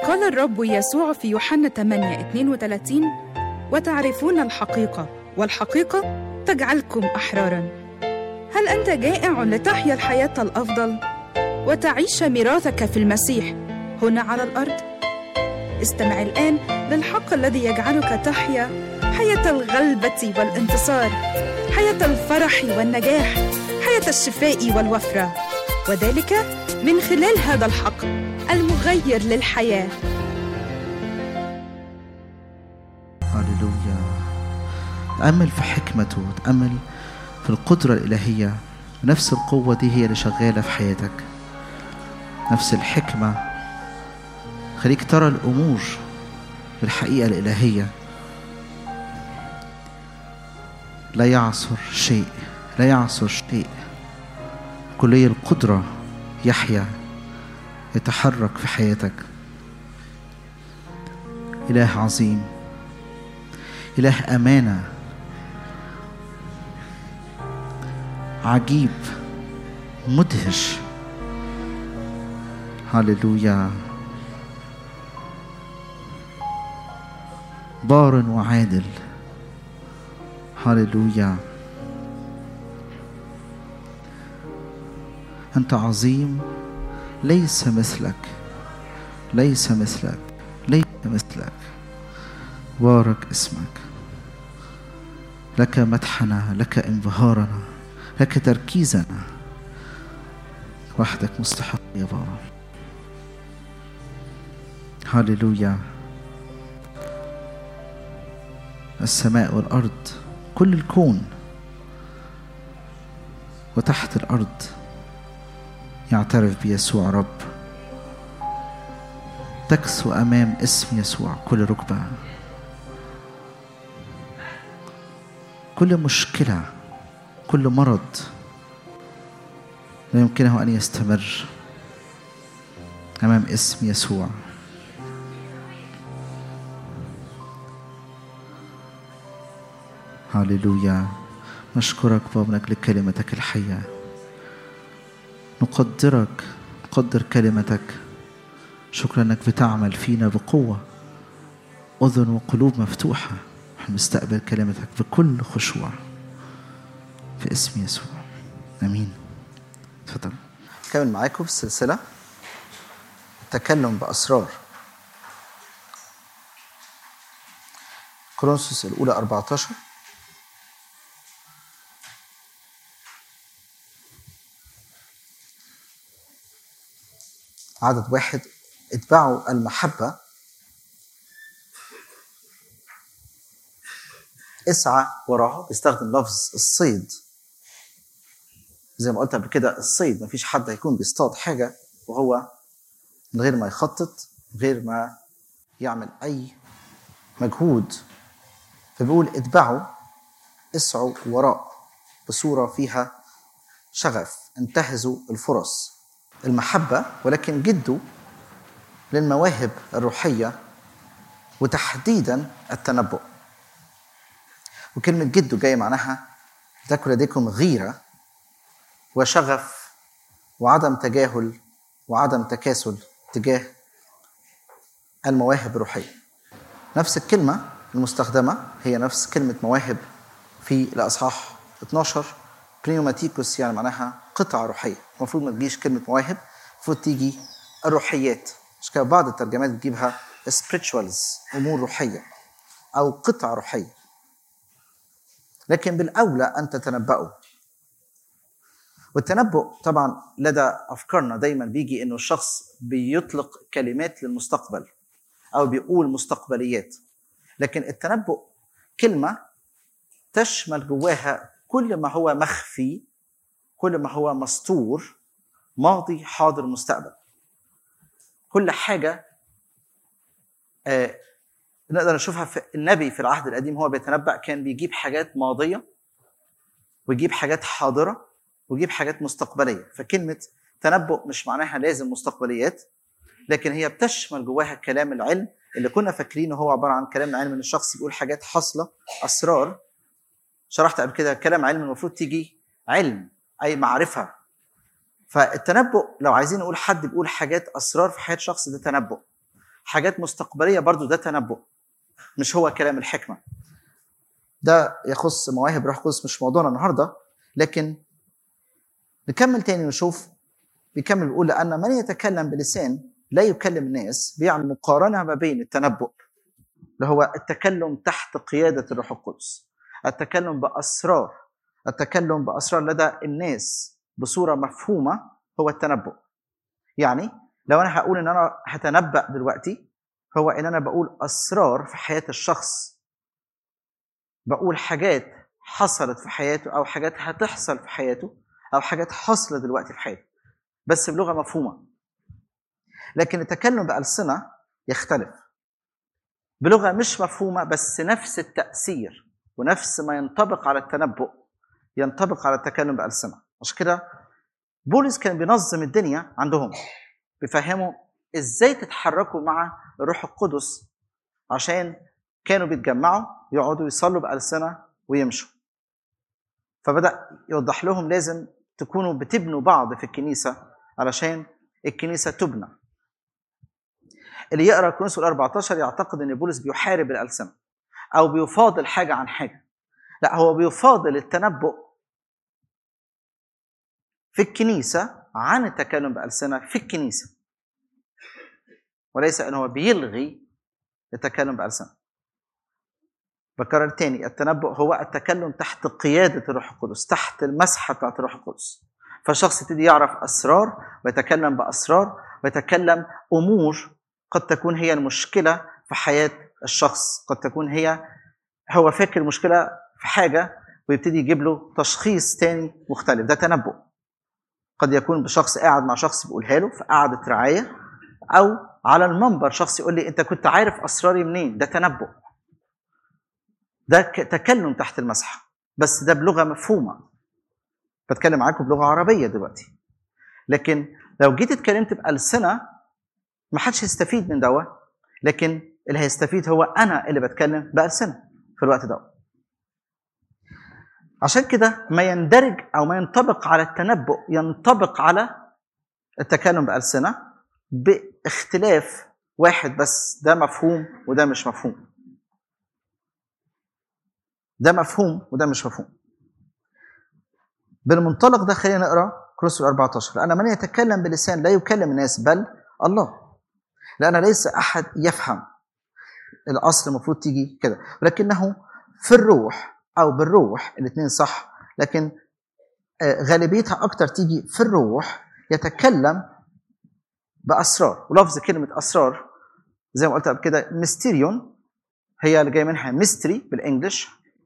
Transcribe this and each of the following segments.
قال الرب يسوع في يوحنا 8 32 وتعرفون الحقيقة والحقيقة تجعلكم أحرارا هل أنت جائع لتحيا الحياة الأفضل وتعيش ميراثك في المسيح هنا على الأرض؟ استمع الآن للحق الذي يجعلك تحيا حياة الغلبة والانتصار حياة الفرح والنجاح حياة الشفاء والوفرة وذلك من خلال هذا الحق المغير للحياة هللويا تأمل في حكمته تأمل في القدرة الإلهية نفس القوة دي هي اللي شغالة في حياتك نفس الحكمة خليك ترى الأمور بالحقيقة الإلهية لا يعصر شيء لا يعصر شيء كلية القدرة يحيا يتحرك في حياتك إله عظيم إله أمانة عجيب مدهش هللويا بار وعادل هللويا أنت عظيم ليس مثلك ليس مثلك ليس مثلك بارك اسمك لك مدحنا لك انبهارنا لك تركيزنا وحدك مستحق يا بابا هللويا السماء والارض كل الكون وتحت الارض يعترف بيسوع رب تكسو امام اسم يسوع كل ركبه كل مشكله كل مرض لا يمكنه ان يستمر امام اسم يسوع هللويا نشكرك بابا من اجل كلمتك الحيه نقدرك نقدر كلمتك شكرا انك بتعمل فينا بقوه اذن وقلوب مفتوحه نستقبل كلمتك بكل خشوع في اسم يسوع امين اتفضل كمل معاكم في السلسله التكلم باسرار كورنثوس الاولى 14 عدد واحد اتبعوا المحبة اسعى وراها بيستخدم لفظ الصيد زي ما قلت قبل كده الصيد مفيش حد هيكون بيصطاد حاجة وهو من غير ما يخطط من غير ما يعمل أي مجهود فبيقول اتبعوا اسعوا وراء بصورة فيها شغف انتهزوا الفرص المحبة ولكن جدوا للمواهب الروحية وتحديدا التنبؤ وكلمة جدوا جاية معناها تكن لديكم غيرة وشغف وعدم تجاهل وعدم تكاسل تجاه المواهب الروحية نفس الكلمة المستخدمة هي نفس كلمة مواهب في الأصحاح 12 بريوماتيكوس يعني معناها قطعة روحية المفروض ما تجيش كلمة مواهب المفروض تيجي الروحيات مش كده بعض الترجمات بتجيبها spirituals أمور روحية أو قطع روحية لكن بالأولى أن تتنبأوا والتنبؤ طبعا لدى أفكارنا دايما بيجي إنه الشخص بيطلق كلمات للمستقبل أو بيقول مستقبليات لكن التنبؤ كلمة تشمل جواها كل ما هو مخفي كل ما هو مستور ماضي حاضر مستقبل كل حاجة آه نقدر نشوفها في النبي في العهد القديم هو بيتنبأ كان بيجيب حاجات ماضية ويجيب حاجات حاضرة ويجيب حاجات مستقبلية فكلمة تنبؤ مش معناها لازم مستقبليات لكن هي بتشمل جواها كلام العلم اللي كنا فاكرينه هو عبارة عن كلام العلم ان الشخص بيقول حاجات حاصلة أسرار شرحت قبل كده كلام علم المفروض تيجي علم أي معرفة فالتنبؤ لو عايزين نقول حد بيقول حاجات أسرار في حياة شخص ده تنبؤ حاجات مستقبليه برضو ده تنبؤ مش هو كلام الحكمه ده يخص مواهب روح القدس مش موضوعنا النهارده لكن نكمل تاني ونشوف بيكمل بيقول لان من يتكلم بلسان لا يكلم الناس بيعمل مقارنه ما بين التنبؤ اللي هو التكلم تحت قياده الروح القدس التكلم باسرار التكلم باسرار لدى الناس بصوره مفهومه هو التنبؤ يعني لو انا هقول ان انا هتنبأ دلوقتي هو ان انا بقول اسرار في حياه الشخص بقول حاجات حصلت في حياته او حاجات هتحصل في حياته او حاجات حاصله دلوقتي في حياته بس بلغه مفهومه لكن التكلم بألسنة يختلف بلغة مش مفهومة بس نفس التأثير ونفس ما ينطبق على التنبؤ ينطبق على التكلم بألسنة عشان كده بولس كان بينظم الدنيا عندهم بيفهموا ازاي تتحركوا مع الروح القدس عشان كانوا بيتجمعوا يقعدوا يصلوا بألسنة ويمشوا فبدأ يوضح لهم لازم تكونوا بتبنوا بعض في الكنيسة علشان الكنيسة تبنى اللي يقرا كورنثوس 14 يعتقد ان بولس بيحارب الالسنه او بيفاضل حاجه عن حاجه لا هو بيفاضل التنبؤ في الكنيسه عن التكلم بالسنه في الكنيسه وليس ان هو بيلغي التكلم بالسنه بكرر تاني التنبؤ هو التكلم تحت قيادة الروح القدس تحت المسحة بتاعت الروح القدس فالشخص يبتدي يعرف أسرار ويتكلم بأسرار ويتكلم أمور قد تكون هي المشكلة في حياة الشخص قد تكون هي هو فاكر مشكلة في حاجة ويبتدي يجيب له تشخيص تاني مختلف ده تنبؤ قد يكون بشخص قاعد مع شخص بيقولها له في قعدة رعاية أو على المنبر شخص يقول لي أنت كنت عارف أسراري منين ده تنبؤ ده تكلم تحت المسحة بس ده بلغة مفهومة بتكلم معاكم بلغة عربية دلوقتي لكن لو جيت اتكلمت بألسنة ما حدش هيستفيد من دوا لكن اللي هيستفيد هو انا اللي بتكلم بألسنة في الوقت ده عشان كده ما يندرج او ما ينطبق على التنبؤ ينطبق على التكلم بألسنة باختلاف واحد بس ده مفهوم وده مش مفهوم ده مفهوم وده مش مفهوم بالمنطلق ده خلينا نقرا كروس 14 لان من يتكلم بلسان لا يكلم الناس بل الله لأن ليس أحد يفهم الأصل المفروض تيجي كده ولكنه في الروح أو بالروح الاثنين صح لكن غالبيتها أكتر تيجي في الروح يتكلم بأسرار ولفظ كلمة أسرار زي ما قلت قبل كده ميستيريون هي اللي جاي منها ميستري بالإنجلش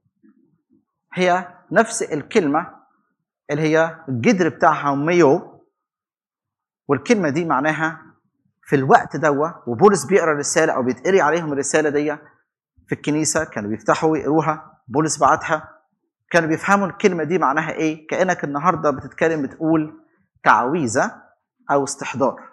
هي نفس الكلمة اللي هي الجذر بتاعها ميو والكلمة دي معناها في الوقت دوا وبولس بيقرا الرساله او بيتقري عليهم الرساله دي في الكنيسه كانوا بيفتحوا ويقروها بولس بعتها كانوا بيفهموا الكلمه دي معناها ايه كانك النهارده بتتكلم بتقول تعويذه او استحضار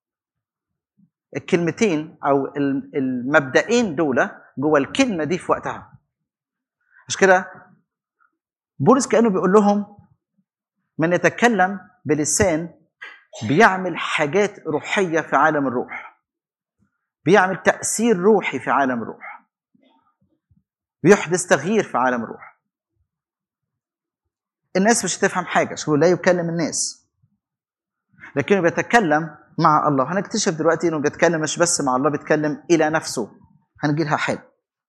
الكلمتين او المبدئين دول جوه الكلمه دي في وقتها عشان كده بولس كانه بيقول لهم من يتكلم بلسان بيعمل حاجات روحية في عالم الروح بيعمل تأثير روحي في عالم الروح بيحدث تغيير في عالم الروح الناس مش هتفهم حاجة شو لا يكلم الناس لكنه بيتكلم مع الله هنكتشف دلوقتي انه بيتكلم مش بس مع الله بيتكلم الى نفسه هنجي لها حال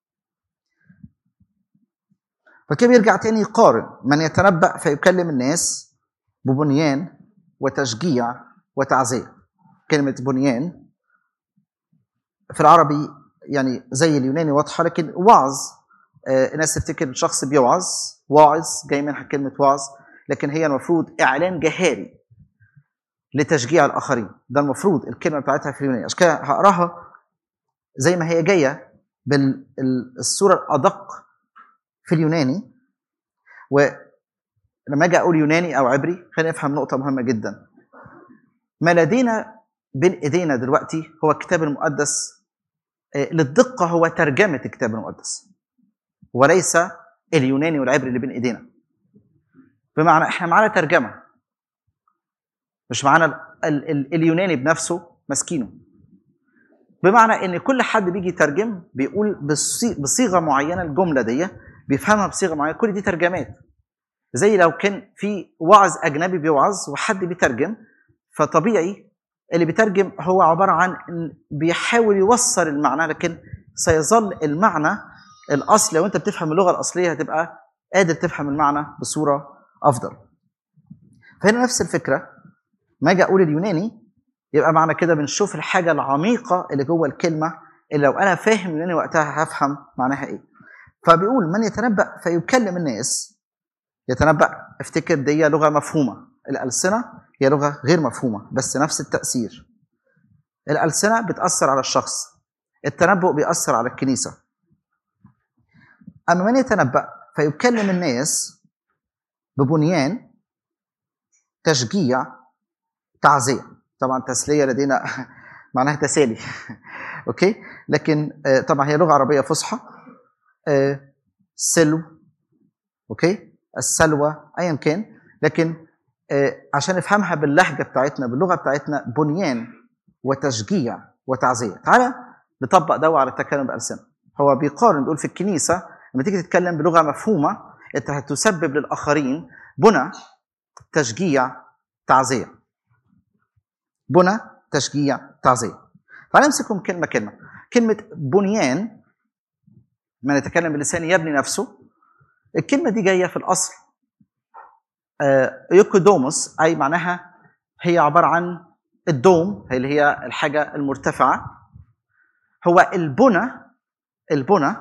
فكده بيرجع تاني يقارن من يتنبأ فيكلم الناس ببنيان وتشجيع وتعزية كلمة بنيان في العربي يعني زي اليوناني واضحة لكن وعظ آه الناس تفتكر الشخص بيوعظ واعظ جاي منها كلمة وعظ لكن هي المفروض إعلان جهاري لتشجيع الآخرين ده المفروض الكلمة بتاعتها في اليوناني عشان كده هقراها زي ما هي جاية بالصورة الأدق في اليوناني و لما اجي اقول يوناني او عبري خلينا نفهم نقطه مهمه جدا ما لدينا بين ايدينا دلوقتي هو الكتاب المقدس للدقه هو ترجمه الكتاب المقدس وليس اليوناني والعبري اللي بين ايدينا بمعنى احنا معانا ترجمه مش معانا ال ال ال اليوناني بنفسه ماسكينه بمعنى ان كل حد بيجي يترجم بيقول بالصي- بصيغه معينه الجمله دي بيفهمها بصيغه معينه كل دي ترجمات زي لو كان في واعظ اجنبي بيوعظ وحد بيترجم فطبيعي اللي بيترجم هو عباره عن إن بيحاول يوصل المعنى لكن سيظل المعنى الاصلي لو انت بتفهم اللغه الاصليه هتبقى قادر تفهم المعنى بصوره افضل. فهنا نفس الفكره ما اجي اقول اليوناني يبقى معنى كده بنشوف الحاجه العميقه اللي جوه الكلمه اللي لو انا فاهم اليوناني وقتها هفهم معناها ايه. فبيقول من يتنبأ فيكلم الناس يتنبأ افتكر دي لغه مفهومه الالسنه هي لغه غير مفهومه بس نفس التاثير. الالسنه بتاثر على الشخص التنبؤ بيأثر على الكنيسه. اما من يتنبأ فيكلم الناس ببنيان تشجيع تعزيه طبعا تسليه لدينا معناها تسالي اوكي لكن آه، طبعا هي لغه عربيه فصحى آه، سلو اوكي السلوى ايا كان لكن آه، عشان نفهمها باللهجه بتاعتنا باللغه بتاعتنا بنيان وتشجيع وتعزيه تعالى نطبق ده على التكلم بالسنه هو بيقارن بيقول في الكنيسه لما تيجي تتكلم بلغه مفهومه انت هتسبب للاخرين بنى تشجيع تعزيه بنى تشجيع تعزيه تعالى نمسكهم كلمه كلمه كلمه بنيان من يتكلم باللسان يبني نفسه الكلمه دي جايه في الاصل آه، يوكودوموس اي معناها هي عباره عن الدوم هي اللي هي الحاجه المرتفعه هو البنى البنى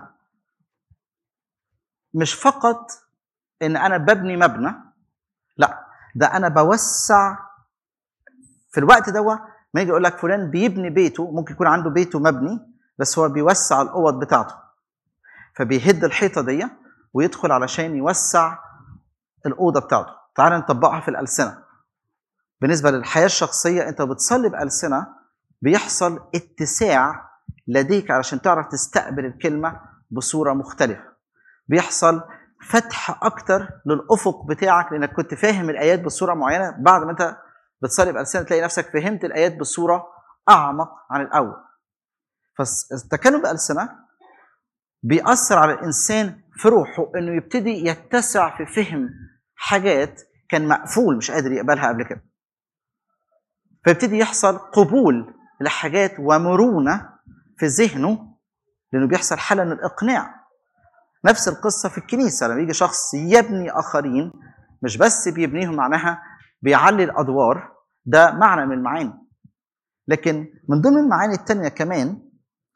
مش فقط ان انا ببني مبنى لا ده انا بوسع في الوقت ده ما يجي يقول لك فلان بيبني بيته ممكن يكون عنده بيته مبني بس هو بيوسع الاوض بتاعته فبيهد الحيطه دي ويدخل علشان يوسع الاوضه بتاعته تعال نطبقها في الالسنه بالنسبه للحياه الشخصيه انت بتصلي بالسنه بيحصل اتساع لديك علشان تعرف تستقبل الكلمه بصوره مختلفه بيحصل فتح اكتر للافق بتاعك لانك كنت فاهم الايات بصوره معينه بعد ما انت بتصلي بالسنه تلاقي نفسك فهمت الايات بصوره اعمق عن الاول فالتكلم بالسنه بيأثر على الانسان في روحه انه يبتدي يتسع في فهم حاجات كان مقفول مش قادر يقبلها قبل كده فيبتدي يحصل قبول لحاجات ومرونه في ذهنه لانه بيحصل حاله من الاقناع نفس القصه في الكنيسه لما يجي شخص يبني اخرين مش بس بيبنيهم معناها بيعلي الادوار ده معنى من المعاني لكن من ضمن المعاني التانية كمان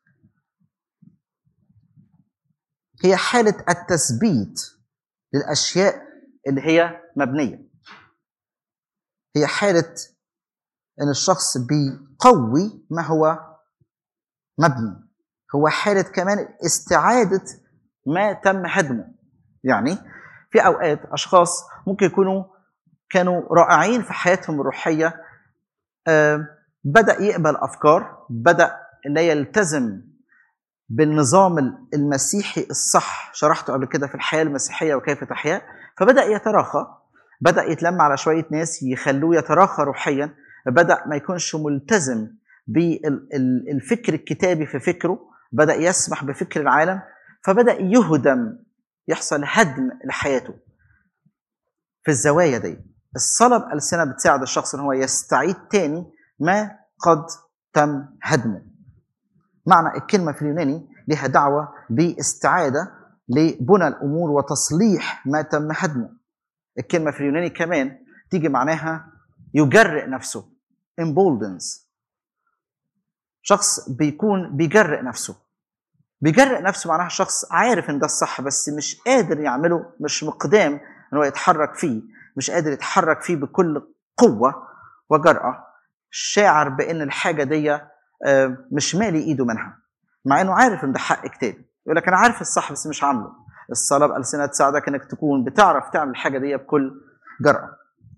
هي حالة التثبيت للأشياء اللي هي مبنية هي حالة إن الشخص بيقوي ما هو مبني هو حالة كمان استعادة ما تم هدمه يعني في أوقات أشخاص ممكن يكونوا كانوا رائعين في حياتهم الروحية آه، بدأ يقبل أفكار بدأ لا يلتزم بالنظام المسيحي الصح شرحته قبل كده في الحياة المسيحية وكيف تحيا فبدأ يتراخى بدأ يتلم على شوية ناس يخلوه يتراخى روحيا بدأ ما يكونش ملتزم بالفكر الكتابي في فكره بدأ يسمح بفكر العالم فبدأ يهدم يحصل هدم لحياته في الزوايا دي الصلاة بألسنة بتساعد الشخص ان هو يستعيد تاني ما قد تم هدمه معنى الكلمة في اليوناني لها دعوة باستعادة لبنى الأمور وتصليح ما تم هدمه الكلمة في اليوناني كمان تيجي معناها يجرئ نفسه emboldens شخص بيكون بيجرئ نفسه بيجرئ نفسه معناها شخص عارف ان ده الصح بس مش قادر يعمله مش مقدام ان هو يتحرك فيه مش قادر يتحرك فيه بكل قوة وجرأة شاعر بان الحاجة دي آه، مش مالي ايده منها مع انه عارف ان ده حق كتابي يقول لك انا عارف الصح بس مش عامله الصلاه بالسنه تساعدك انك تكون بتعرف تعمل الحاجه دي بكل جرأه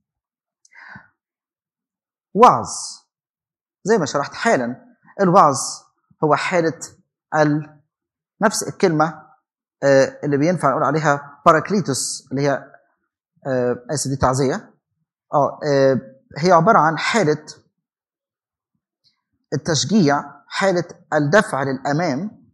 وعظ زي ما شرحت حالا الوعظ هو حاله ال... نفس الكلمه آه، اللي بينفع نقول عليها باراكليتوس اللي هي آه، اسف دي تعزيه اه آه، هي عباره عن حاله التشجيع حالة الدفع للأمام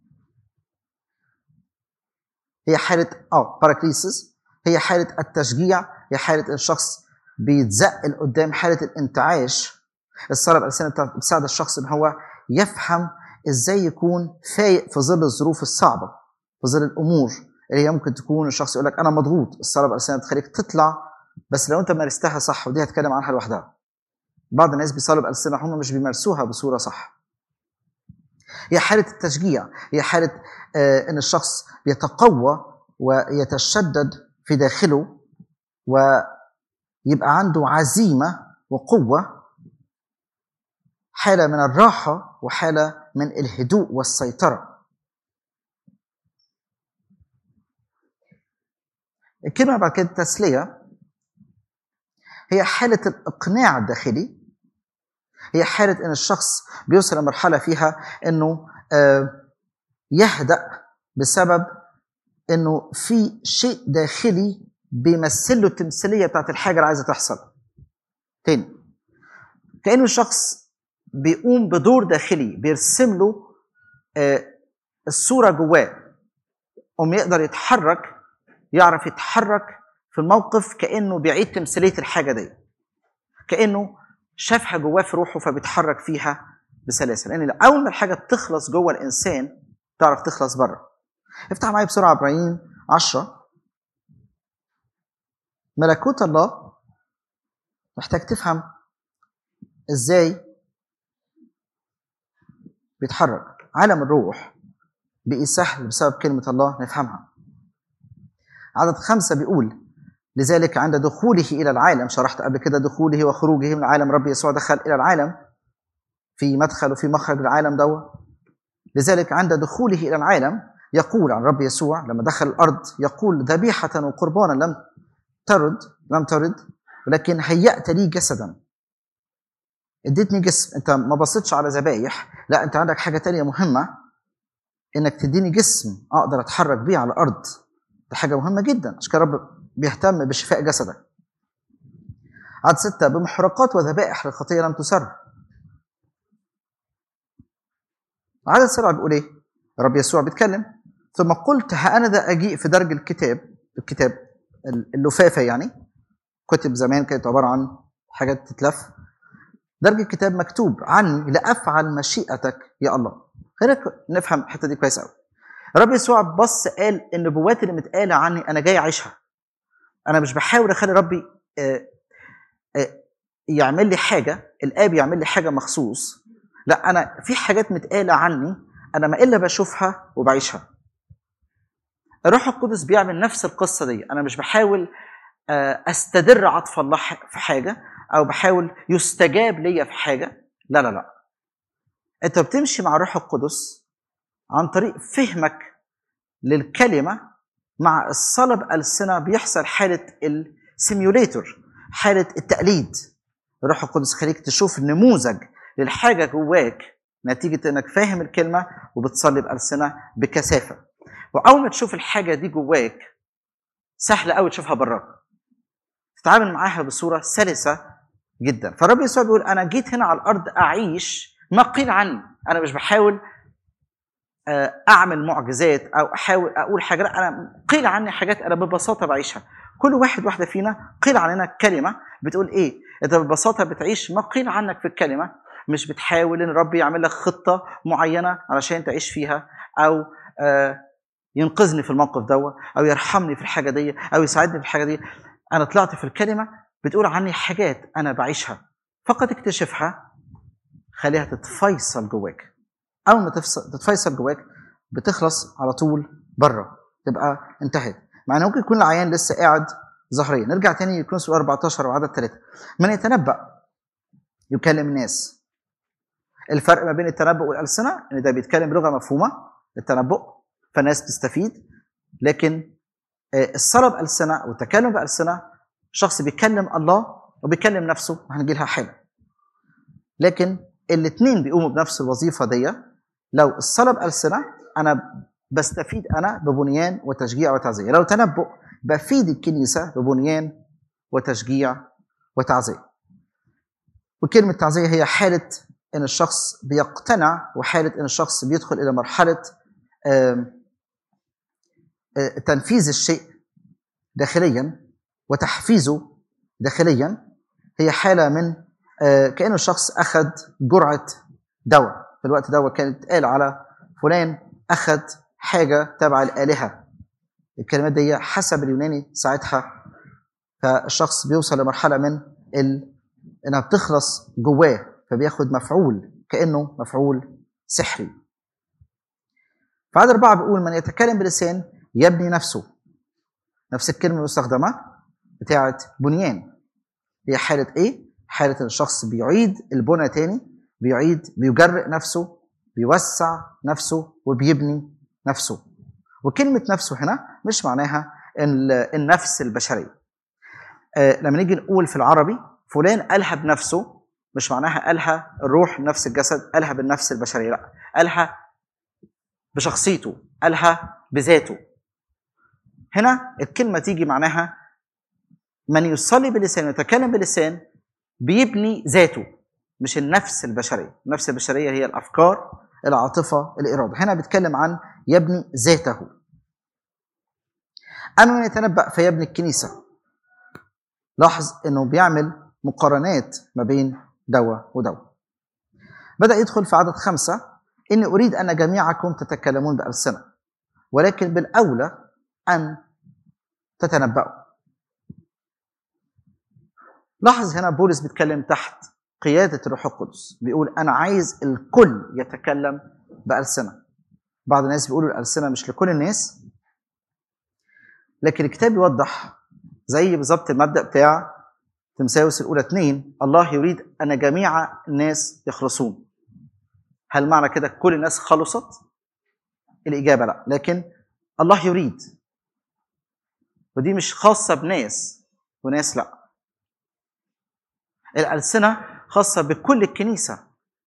هي حالة اه باراكليسيس هي حالة التشجيع هي حالة الشخص بيتزق لقدام حالة الانتعاش الصلاة بالألسنة بتساعد الشخص إن هو يفهم إزاي يكون فايق في ظل الظروف الصعبة في ظل الأمور اللي هي ممكن تكون الشخص يقول لك أنا مضغوط الصلاة بالألسنة بتخليك تطلع بس لو أنت مارستها صح ودي هتكلم عنها لوحدها بعض الناس بيصلوا بألسنة هم مش بيمارسوها بصورة صح هي حالة التشجيع هي حالة آه، ان الشخص يتقوى ويتشدد في داخله ويبقى عنده عزيمة وقوة حالة من الراحة وحالة من الهدوء والسيطرة الكلمة بعد كده التسلية هي حالة الإقناع الداخلي هي حالة إن الشخص بيوصل لمرحلة فيها إنه آه، يهدأ بسبب إنه في شيء داخلي بيمثل له التمثيلية بتاعت الحاجة اللي عايزة تحصل. تاني كأنه شخص بيقوم بدور داخلي بيرسم له آه، الصورة جواه قوم يقدر يتحرك يعرف يتحرك في الموقف كأنه بيعيد تمثيلية الحاجة دي كأنه شافها جواه في روحه فبيتحرك فيها بسلاسه لان اول ما الحاجه بتخلص جوه الانسان تعرف تخلص بره افتح معايا بسرعه ابراهيم 10 ملكوت الله محتاج تفهم ازاي بيتحرك عالم الروح بقي سهل بسبب كلمة الله نفهمها عدد خمسة بيقول لذلك عند دخوله إلى العالم شرحت قبل كده دخوله وخروجه من العالم رب يسوع دخل إلى العالم في مدخل وفي مخرج العالم دوت لذلك عند دخوله إلى العالم يقول عن رب يسوع لما دخل الأرض يقول ذبيحة وقربانا لم ترد لم ترد ولكن هيأت لي جسدا اديتني جسم انت ما بصيتش على ذبايح لا انت عندك حاجه تانية مهمه انك تديني جسم اقدر اتحرك بيه على الارض دي حاجه مهمه جدا عشان كده رب بيهتم بشفاء جسدك عدد ستة بمحرقات وذبائح للخطية لم تسر عدد سبعة بيقول ايه؟ الرب يسوع بيتكلم ثم قلت ها انا ذا اجيء في درج الكتاب الكتاب اللفافه يعني كتب زمان كانت عباره عن حاجات تتلف درج الكتاب مكتوب عني لافعل مشيئتك يا الله خلينا نفهم الحته دي كويس قوي الرب يسوع بص قال النبوات اللي متقاله عني انا جاي اعيشها انا مش بحاول اخلي ربي آه، آه، يعمل لي حاجه الاب يعمل لي حاجه مخصوص لا انا في حاجات متقاله عني انا ما الا بشوفها وبعيشها الروح القدس بيعمل نفس القصه دي انا مش بحاول آه، استدر عطف الله ح- في حاجه او بحاول يستجاب ليا في حاجه لا لا لا انت بتمشي مع الروح القدس عن طريق فهمك للكلمه مع الصلب ألسنة بيحصل حالة السيميوليتور حالة التقليد الروح القدس خليك تشوف نموذج للحاجة جواك نتيجة انك فاهم الكلمة وبتصلي بألسنة بكثافة وأول ما تشوف الحاجة دي جواك سهل قوي تشوفها براك تتعامل معاها بصورة سلسة جدا فالرب يسوع بيقول أنا جيت هنا على الأرض أعيش ما قيل عني أنا مش بحاول آه، اعمل معجزات او احاول اقول حاجه لا انا قيل عني حاجات انا ببساطه بعيشها كل واحد واحده فينا قيل عننا كلمه بتقول ايه انت ببساطه بتعيش ما قيل عنك في الكلمه مش بتحاول ان ربي يعمل لك خطه معينه علشان تعيش فيها او آه، ينقذني في الموقف دوت او يرحمني في الحاجه دي او يساعدني في الحاجه دي انا طلعت في الكلمه بتقول عني حاجات انا بعيشها فقط اكتشفها خليها تتفيصل جواك اول ما تفصل تتفيصل جواك بتخلص على طول بره تبقى انتهت مع ان ممكن يكون العيان لسه قاعد ظهريا نرجع تاني يكون سؤال 14 وعدد 3 من يتنبأ يكلم الناس الفرق ما بين التنبؤ والألسنة ان ده بيتكلم بلغة مفهومة التنبؤ فالناس تستفيد لكن آه، الصلاة بألسنة والتكلم بألسنة شخص بيكلم الله وبيكلم نفسه وهنجي لها حاجة لكن الاثنين بيقوموا بنفس الوظيفة دي لو الصلاة بألسنة أنا بستفيد أنا ببنيان وتشجيع وتعزية لو تنبؤ بفيد الكنيسة ببنيان وتشجيع وتعزية وكلمة تعزية هي حالة ان الشخص بيقتنع وحاله ان الشخص بيدخل الى مرحله آم، آه، تنفيذ الشيء داخليا وتحفيزه داخليا هي حاله من آه، كانه الشخص اخذ جرعه دواء في الوقت ده كانت قال على فلان اخذ حاجه تبع الالهه الكلمات دي حسب اليوناني ساعتها فالشخص بيوصل لمرحله من ال... انها بتخلص جواه فبياخد مفعول كانه مفعول سحري في عدد أربعة بيقول من يتكلم بلسان يبني نفسه نفس الكلمة المستخدمة بتاعة بنيان هي حالة إيه؟ حالة إن الشخص بيعيد البنى تاني بيعيد بيجرئ نفسه بيوسع نفسه وبيبني نفسه وكلمة نفسه هنا مش معناها ال- النفس البشرية آه، لما نيجي نقول في العربي فلان قالها بنفسه مش معناها قالها الروح نفس الجسد قالها بالنفس البشرية لا قالها بشخصيته قالها بذاته هنا الكلمة تيجي معناها من يصلي بلسان يتكلم بلسان بيبني ذاته مش النفس البشرية النفس البشرية هي الأفكار العاطفة الإرادة هنا بيتكلم عن يبني ذاته أما من يتنبأ فيبني الكنيسة لاحظ أنه بيعمل مقارنات ما بين دواء ودواء بدأ يدخل في عدد خمسة إني أريد أن جميعكم تتكلمون بألسنة ولكن بالأولى أن تتنبأوا لاحظ هنا بولس بيتكلم تحت قيادة الروح القدس بيقول أنا عايز الكل يتكلم بألسنة بعض الناس بيقولوا الألسنة مش لكل الناس لكن الكتاب يوضح زي بالظبط المبدأ بتاع تمساوس الأولى اتنين الله يريد أن جميع الناس يخلصون هل معنى كده كل الناس خلصت؟ الإجابة لا لكن الله يريد ودي مش خاصة بناس وناس لا الألسنة خاصة بكل الكنيسة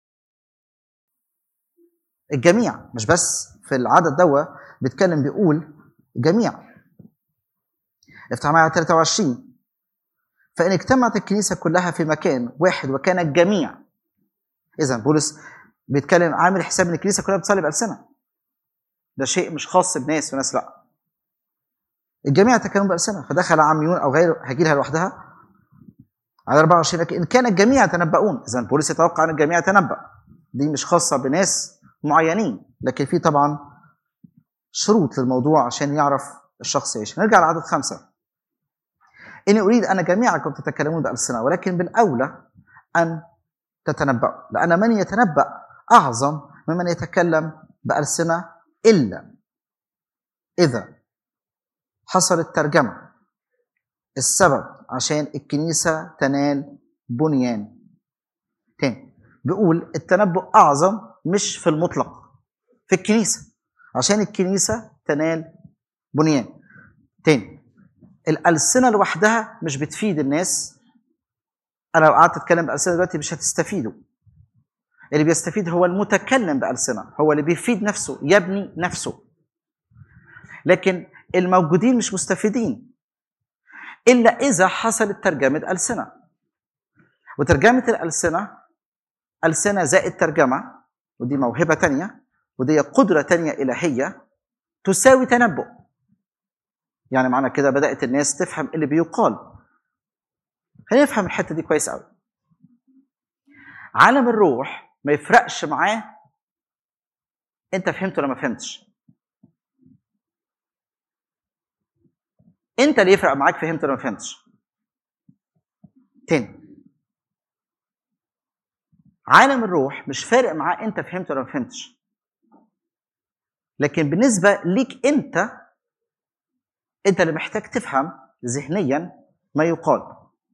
الجميع مش بس في العدد دوا بيتكلم بيقول جميع افتح معايا 23 فإن اجتمعت الكنيسة كلها في مكان واحد وكان الجميع إذا بولس بيتكلم عامل حساب ان الكنيسة كلها بتصلي بألسنة ده شيء مش خاص بناس وناس لا الجميع يتكلمون بألسنة فدخل عميون أو غيره هجي لها لوحدها على 24 لكن إن كان الجميع يتنبؤون إذا بولس يتوقع أن الجميع يتنبأ دي مش خاصة بناس معينين لكن في طبعا شروط للموضوع عشان يعرف الشخص ايش نرجع لعدد خمسة إني أريد أن جميعكم تتكلمون بألسنة ولكن بالأولى أن تتنبأوا لأن من يتنبأ أعظم ممن يتكلم بألسنة إلا إذا حصلت ترجمة السبب عشان الكنيسة تنال بنيان تاني بيقول التنبؤ أعظم مش في المطلق في الكنيسة عشان الكنيسة تنال بنيان تاني الألسنة لوحدها مش بتفيد الناس أنا لو قعدت أتكلم بألسنة دلوقتي مش هتستفيدوا اللي بيستفيد هو المتكلم بألسنة هو اللي بيفيد نفسه يبني نفسه لكن الموجودين مش مستفيدين إلا إذا حصلت ترجمة ألسنة وترجمة الألسنة ألسنة زائد ترجمة ودي موهبة تانية ودي قدرة تانية إلهية تساوي تنبؤ يعني معنى كده بدأت الناس تفهم اللي بيقال خلينا نفهم الحتة دي كويس قوي عالم الروح ما يفرقش معاه انت فهمت ولا ما فهمتش انت اللي يفرق معاك فهمت ولا ما فهمتش تاني عالم الروح مش فارق معاه انت فهمت ولا ما فهمتش لكن بالنسبه ليك انت انت اللي محتاج تفهم ذهنيا ما يقال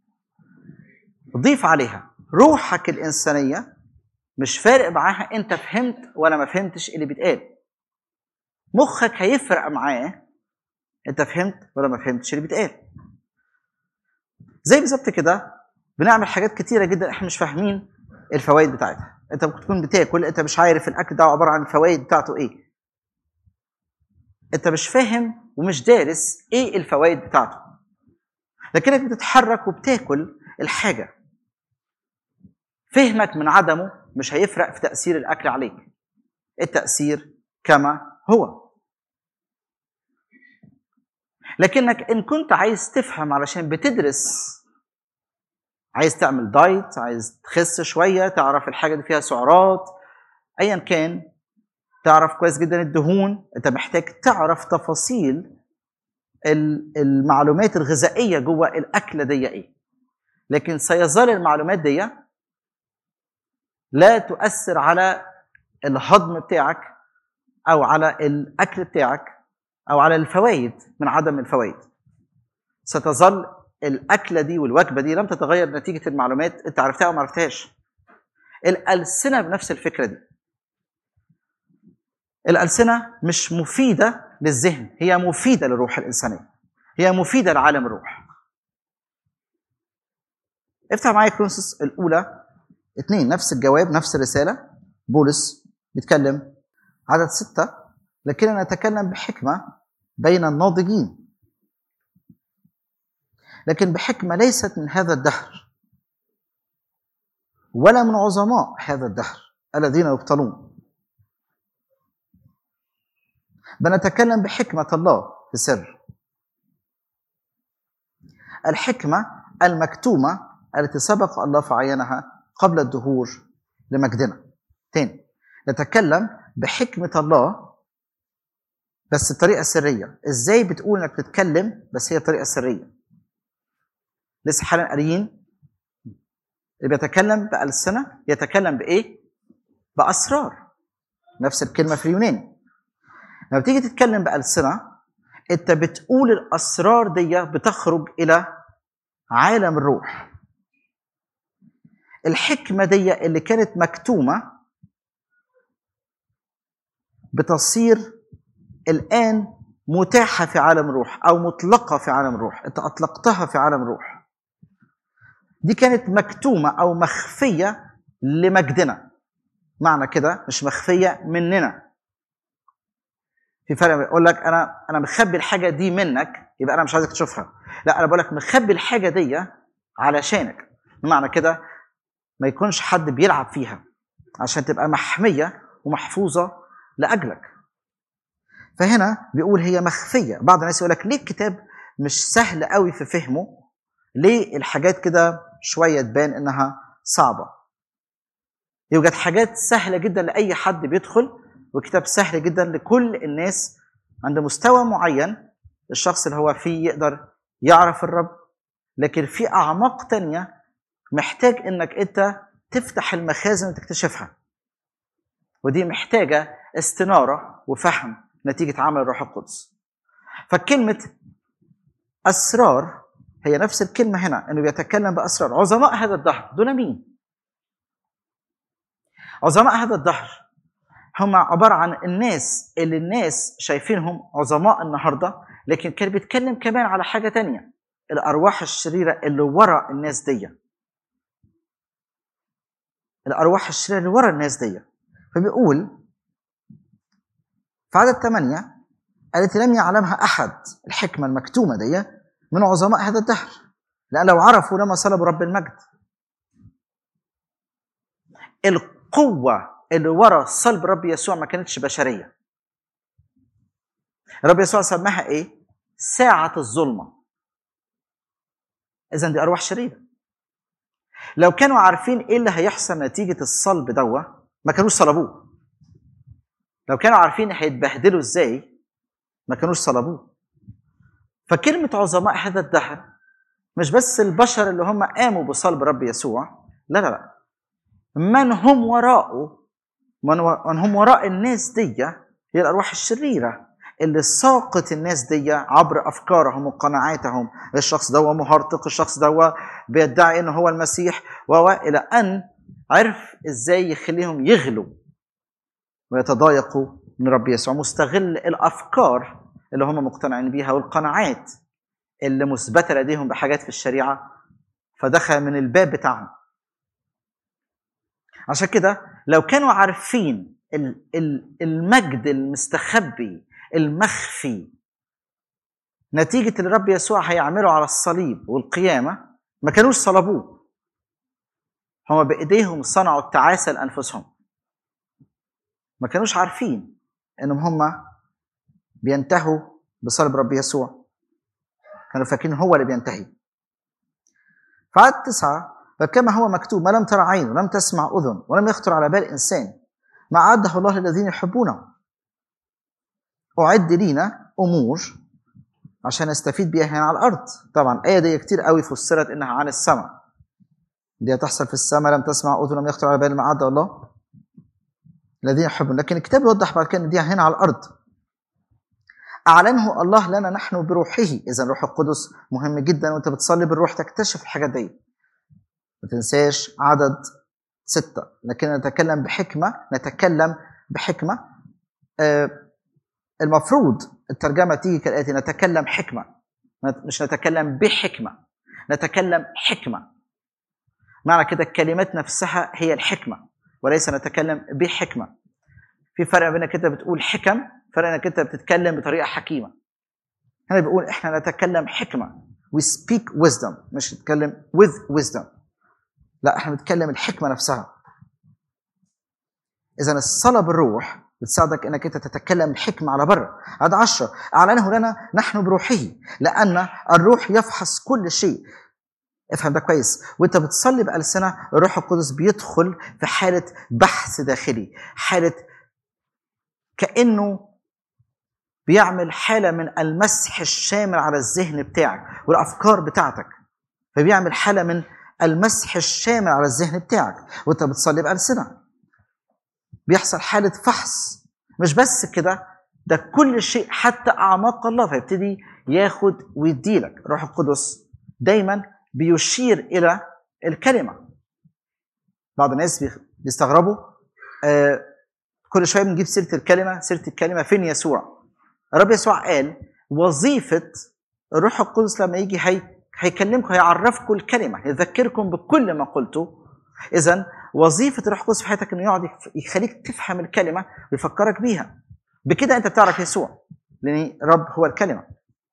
ضيف عليها روحك الانسانيه مش فارق معاها انت فهمت ولا ما فهمتش اللي بيتقال مخك هيفرق معاه انت فهمت ولا ما فهمتش اللي بيتقال زي بالظبط كده بنعمل حاجات كتيره جدا احنا مش فاهمين الفوائد بتاعتها انت ممكن تكون بتاكل انت مش عارف الاكل ده عباره عن الفوائد بتاعته ايه انت مش فاهم ومش دارس ايه الفوائد بتاعته لكنك بتتحرك وبتاكل الحاجه فهمك من عدمه مش هيفرق في تاثير الاكل عليك التاثير كما هو لكنك ان كنت عايز تفهم علشان بتدرس عايز تعمل دايت عايز تخس شويه تعرف الحاجه دي فيها سعرات ايا كان تعرف كويس جدا الدهون انت محتاج تعرف تفاصيل ال- المعلومات الغذائيه جوه الاكله دي ايه لكن سيظل المعلومات دي لا تؤثر على الهضم بتاعك او على الاكل بتاعك او على الفوائد من عدم الفوائد ستظل الاكله دي والوجبه دي لم تتغير نتيجه المعلومات انت عرفتها او ما عرفتهاش الالسنه بنفس الفكره دي الالسنه مش مفيده للذهن هي مفيده للروح الانسانيه هي مفيده لعالم الروح افتح معايا كرونسوس الاولى اثنين نفس الجواب نفس الرساله بولس بيتكلم عدد ستة لكننا نتكلم بحكمة بين الناضجين لكن بحكمة ليست من هذا الدهر ولا من عظماء هذا الدهر الذين يبطلون بنتكلم بحكمة الله في سر الحكمة المكتومة التي سبق الله فعينها قبل الدهور لمجدنا تاني نتكلم بحكمة الله بس بطريقة سرية ازاي بتقول انك بتتكلم بس هي طريقة سرية لسه حالا قاريين اللي بيتكلم بألسنة يتكلم بإيه؟ بأسرار نفس الكلمة في اليوناني لما بتيجي تتكلم بألسنة انت بتقول الأسرار دي بتخرج إلى عالم الروح الحكمة دي اللي كانت مكتومة بتصير الآن متاحة في عالم الروح أو مطلقة في عالم الروح أنت أطلقتها في عالم الروح دي كانت مكتومة أو مخفية لمجدنا معنى كده مش مخفية مننا في فرق يقول لك أنا أنا مخبي الحاجة دي منك يبقى أنا مش عايزك تشوفها لا أنا بقول لك مخبي الحاجة دي علشانك معنى كده ما يكونش حد بيلعب فيها عشان تبقى محمية ومحفوظة لأجلك فهنا بيقول هي مخفية بعض الناس يقول لك ليه الكتاب مش سهل قوي في فهمه ليه الحاجات كده شوية تبان إنها صعبة يوجد حاجات سهلة جدا لأي حد بيدخل وكتاب سهل جدا لكل الناس عند مستوى معين الشخص اللي هو فيه يقدر يعرف الرب لكن في أعماق تانية محتاج إنك أنت تفتح المخازن وتكتشفها ودي محتاجة استنارة وفهم نتيجة عمل الروح القدس فكلمة أسرار هي نفس الكلمة هنا إنه بيتكلم بأسرار عظماء هذا الدهر دول مين؟ عظماء هذا الدهر هم عبارة عن الناس اللي الناس شايفينهم عظماء النهاردة لكن كان بيتكلم كمان على حاجة تانية الأرواح الشريرة اللي ورا الناس دي الأرواح الشريرة اللي ورا الناس دي فبيقول في عدد ثمانية التي لم يعلمها أحد الحكمة المكتومة دي من عظماء هذا الدهر لأن لو عرفوا لما صلبوا رب المجد القوة اللي ورا صلب رب يسوع ما كانتش بشرية رب يسوع سماها ايه؟ ساعة الظلمة إذا دي أرواح شريرة لو كانوا عارفين ايه اللي هيحصل نتيجة الصلب دوا ما كانوش صلبوه لو كانوا عارفين هيتبهدلوا ازاي ما كانوش صلبوه فكلمة عظماء هذا الدهر مش بس البشر اللي هم قاموا بصلب رب يسوع لا لا لا من هم وراءه من, و... من هم وراء الناس دي هي الأرواح الشريرة اللي ساقط الناس دي عبر أفكارهم وقناعاتهم الشخص ده مهرطق الشخص ده بيدعي إنه هو المسيح وإلى أن عرف إزاي يخليهم يغلوا ويتضايقوا من رب يسوع مستغل الافكار اللي هم مقتنعين بيها والقناعات اللي مثبته لديهم بحاجات في الشريعه فدخل من الباب بتاعهم عشان كده لو كانوا عارفين المجد المستخبي المخفي نتيجة اللي رب يسوع هيعمله على الصليب والقيامة ما كانوش صلبوه هم بايديهم صنعوا التعاسه لانفسهم ما كانوش عارفين انهم هم بينتهوا بصلب رب يسوع كانوا فاكرين هو اللي بينتهي فعد تسعة فكما هو مكتوب ما لم ترى عين ولم تسمع أذن ولم يخطر على بال إنسان ما أعده الله للذين يحبونه أعد لينا أمور عشان نستفيد بيها هنا على الأرض طبعا الآية دي كتير قوي فسرت إنها عن السماء دي هتحصل في السماء لم تسمع أذن لم يخطر على بال ما أعده الله الذين يحبون لكن الكتاب يوضح بعد كده إن دي هنا على الأرض أعلنه الله لنا نحن بروحه إذا الروح القدس مهم جدا وأنت بتصلي بالروح تكتشف الحاجات دي ما تنساش عدد ستة لكن نتكلم بحكمة نتكلم بحكمة آه المفروض الترجمة تيجي كالآتي نتكلم حكمة مش نتكلم بحكمة نتكلم حكمة معنى كده الكلمات نفسها هي الحكمة وليس نتكلم بحكمة في فرق بين انك انت بتقول حكم فرق انك انت بتتكلم بطريقة حكيمة هنا بيقول احنا نتكلم حكمة we speak wisdom مش نتكلم with wisdom لا احنا بنتكلم الحكمة نفسها إذا الصلاة بالروح بتساعدك انك انت تتكلم الحكمة على بره عدد عشرة أعلنه لنا نحن بروحه لأن الروح يفحص كل شيء افهم ده كويس وانت بتصلي بألسنة الروح القدس بيدخل في حالة بحث داخلي حالة كأنه بيعمل حالة من المسح الشامل على الذهن بتاعك والأفكار بتاعتك فبيعمل حالة من المسح الشامل على الذهن بتاعك وانت بتصلي بألسنة بيحصل حالة فحص مش بس كده ده كل شيء حتى أعماق الله فيبتدي ياخد ويديلك الروح القدس دايما بيشير إلى الكلمة بعض الناس بيستغربوا آه كل شوية بنجيب سيرة الكلمة سيرة الكلمة فين يسوع الرب يسوع قال وظيفة الروح القدس لما يجي هي هيكلمكم هيعرفكم الكلمة يذكركم بكل ما قلته إذا وظيفة الروح القدس في حياتك إنه يقعد يخليك تفهم الكلمة ويفكرك بيها بكده أنت بتعرف يسوع لأن الرب هو الكلمة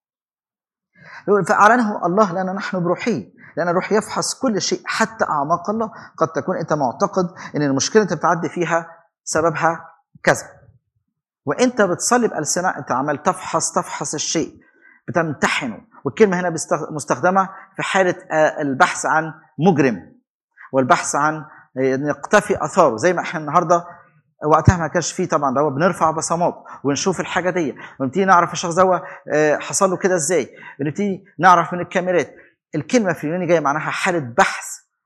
فأعلنه الله لنا نحن بروحي لأن الروح يفحص كل شيء حتى أعماق الله قد تكون أنت معتقد أن المشكلة أنت بتعدي فيها سببها كذا وأنت بتصلي بألسنة أنت عمال تفحص تفحص الشيء بتمتحنه والكلمة هنا مستخدمة في حالة البحث عن مجرم والبحث عن يقتفي اثاره زي ما احنا النهارده وقتها ما كانش فيه طبعا ده بنرفع بصمات ونشوف الحاجه دي ونبتدي نعرف الشخص ده حصل له كده ازاي ونبتدي نعرف من الكاميرات الكلمه في اليوناني جايه معناها حاله بحث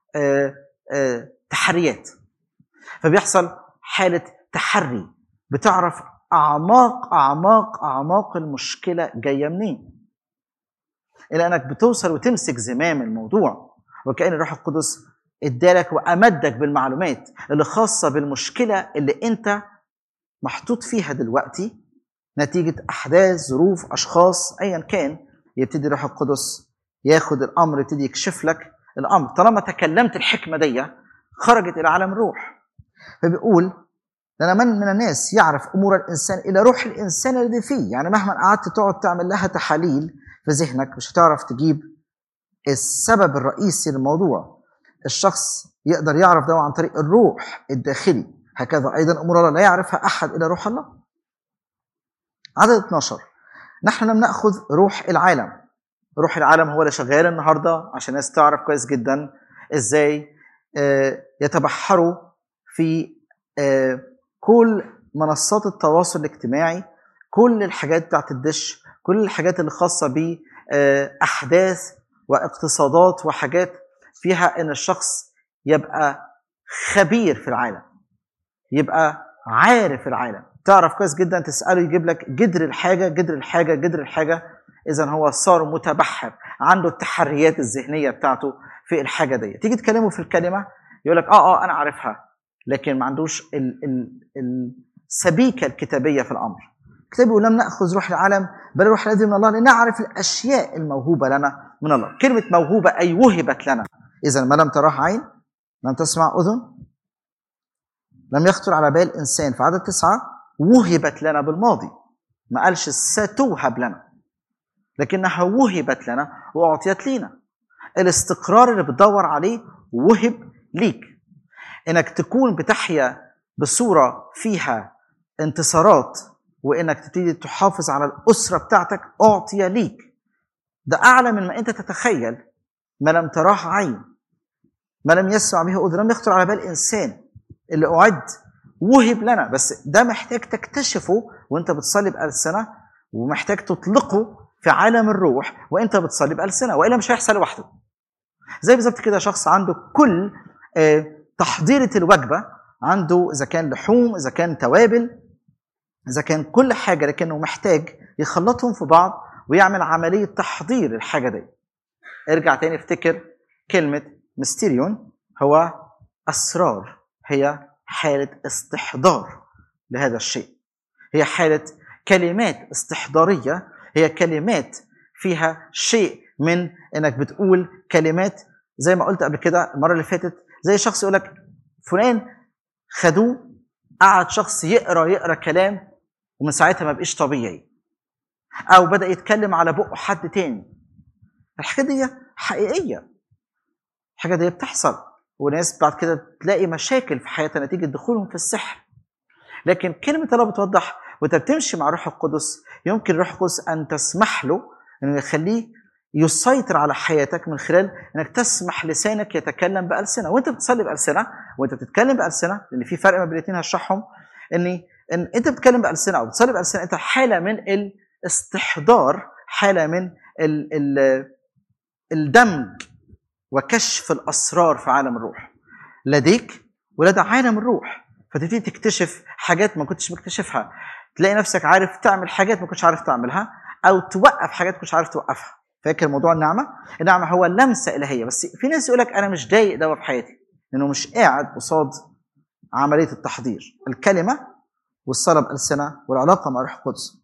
تحريات فبيحصل حاله تحري بتعرف اعماق اعماق اعماق المشكله جايه منين الى انك بتوصل وتمسك زمام الموضوع وكان الروح القدس ادالك وامدك بالمعلومات اللي خاصه بالمشكله اللي انت محطوط فيها دلوقتي نتيجه احداث ظروف اشخاص ايا كان يبتدي الروح القدس ياخد الامر يبتدي يكشف لك الامر طالما تكلمت الحكمه دي خرجت الى عالم الروح فبيقول لأن من من الناس يعرف امور الانسان الى روح الانسان الذي فيه يعني مهما قعدت تقعد تعمل لها تحاليل في ذهنك مش هتعرف تجيب السبب الرئيسي للموضوع الشخص يقدر يعرف ده عن طريق الروح الداخلي هكذا ايضا امور الله لا يعرفها احد الا روح الله عدد 12 نحن لم ناخذ روح العالم روح العالم هو اللي شغال النهارده عشان الناس تعرف كويس جدا ازاي يتبحروا في كل منصات التواصل الاجتماعي كل الحاجات بتاعت الدش كل الحاجات اللي خاصه باحداث واقتصادات وحاجات فيها ان الشخص يبقى خبير في العالم يبقى عارف العالم تعرف كويس جدا تساله يجيب لك جدر الحاجه جدر الحاجه جدر الحاجه اذا هو صار متبحر عنده التحريات الذهنيه بتاعته في الحاجه دي تيجي تكلمه في الكلمه يقول لك اه اه انا عارفها لكن ما عندوش ال ال السبيكه الكتابيه في الامر الكتاب يقول لم ناخذ روح العالم بل روح الذي من الله لنعرف الاشياء الموهوبه لنا من الله كلمه موهوبه اي وهبت لنا اذا ما لم تراه عين لم تسمع اذن لم يخطر على بال انسان في عدد تسعه وهبت لنا بالماضي ما قالش ستوهب لنا لكنها وهبت لنا واعطيت لينا الاستقرار اللي بتدور عليه وهب ليك انك تكون بتحيا بصوره فيها انتصارات وانك تبتدي تحافظ على الاسره بتاعتك اعطي ليك ده اعلى من ما انت تتخيل ما لم تراه عين ما لم يسمع به اذن لم يخطر على بال انسان اللي اعد وهب لنا بس ده محتاج تكتشفه وانت بتصلي بألسنة ومحتاج تطلقه في عالم الروح وانت بتصلي بألسنة والا مش هيحصل لوحده زي بالظبط كده شخص عنده كل آه، تحضيرة الوجبة عنده إذا كان لحوم إذا كان توابل إذا كان كل حاجة لكنه محتاج يخلطهم في بعض ويعمل عملية تحضير الحاجة دي ارجع تاني افتكر كلمة مستيريون هو أسرار هي حالة استحضار لهذا الشيء هي حالة كلمات استحضارية هي كلمات فيها شيء من انك بتقول كلمات زي ما قلت قبل كده المره اللي فاتت زي شخص يقول لك فلان خدوه قعد شخص يقرا يقرا كلام ومن ساعتها ما بقيش طبيعي او بدا يتكلم على بقه حد تاني الحاجه دي حقيقيه الحاجه دي بتحصل وناس بعد كده تلاقي مشاكل في حياتها نتيجه دخولهم في السحر لكن كلمه الله بتوضح وانت بتمشي مع الروح القدس يمكن الروح القدس ان تسمح له انه يخليه يسيطر على حياتك من خلال انك تسمح لسانك يتكلم بالسنه وانت بتصلي بالسنه وانت بتتكلم بالسنه لان في فرق ما بين الاثنين هشرحهم ان ان انت بتتكلم بالسنه او بتصلي بالسنه انت حاله من الاستحضار حاله من ال ال الدمج وكشف الاسرار في عالم الروح لديك ولدى عالم الروح فتبتدي تكتشف حاجات ما كنتش مكتشفها تلاقي نفسك عارف تعمل حاجات ما كنتش عارف تعملها او توقف حاجات ما كنتش عارف توقفها فاكر موضوع النعمه النعمه هو لمسه الهيه بس في ناس يقول لك انا مش ضايق دوا في حياتي لانه مش قاعد قصاد عمليه التحضير الكلمه والصلاه بالسنه والعلاقه مع الروح القدس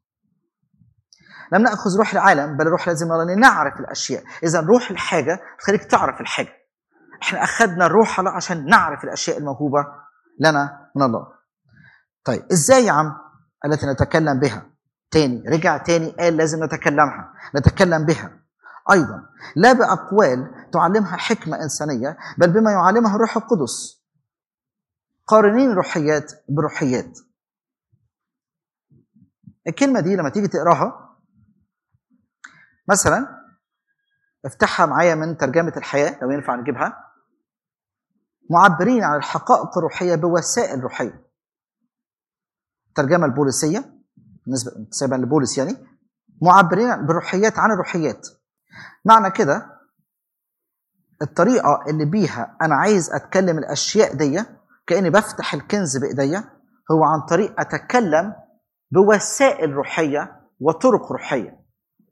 لم ناخذ روح العالم بل الروح لازم نرى نعرف الاشياء اذا روح الحاجه تخليك تعرف الحاجه احنا اخذنا الروح الله عشان نعرف الاشياء الموهوبه لنا من الله طيب ازاي يا عم التي نتكلم بها تاني رجع تاني قال لازم نتكلمها نتكلم بها ايضا لا باقوال تعلمها حكمه انسانيه بل بما يعلمها الروح القدس قارنين روحيات بروحيات الكلمه دي لما تيجي تقراها مثلا افتحها معايا من ترجمه الحياه لو ينفع نجيبها معبرين عن الحقائق الروحيه بوسائل روحيه الترجمه البوليسيه بالنسبه نسبا لبولس يعني معبرين بالروحيات عن الروحيات معنى كده الطريقه اللي بيها انا عايز اتكلم الاشياء دي كاني بفتح الكنز بايديا هو عن طريق اتكلم بوسائل روحيه وطرق روحيه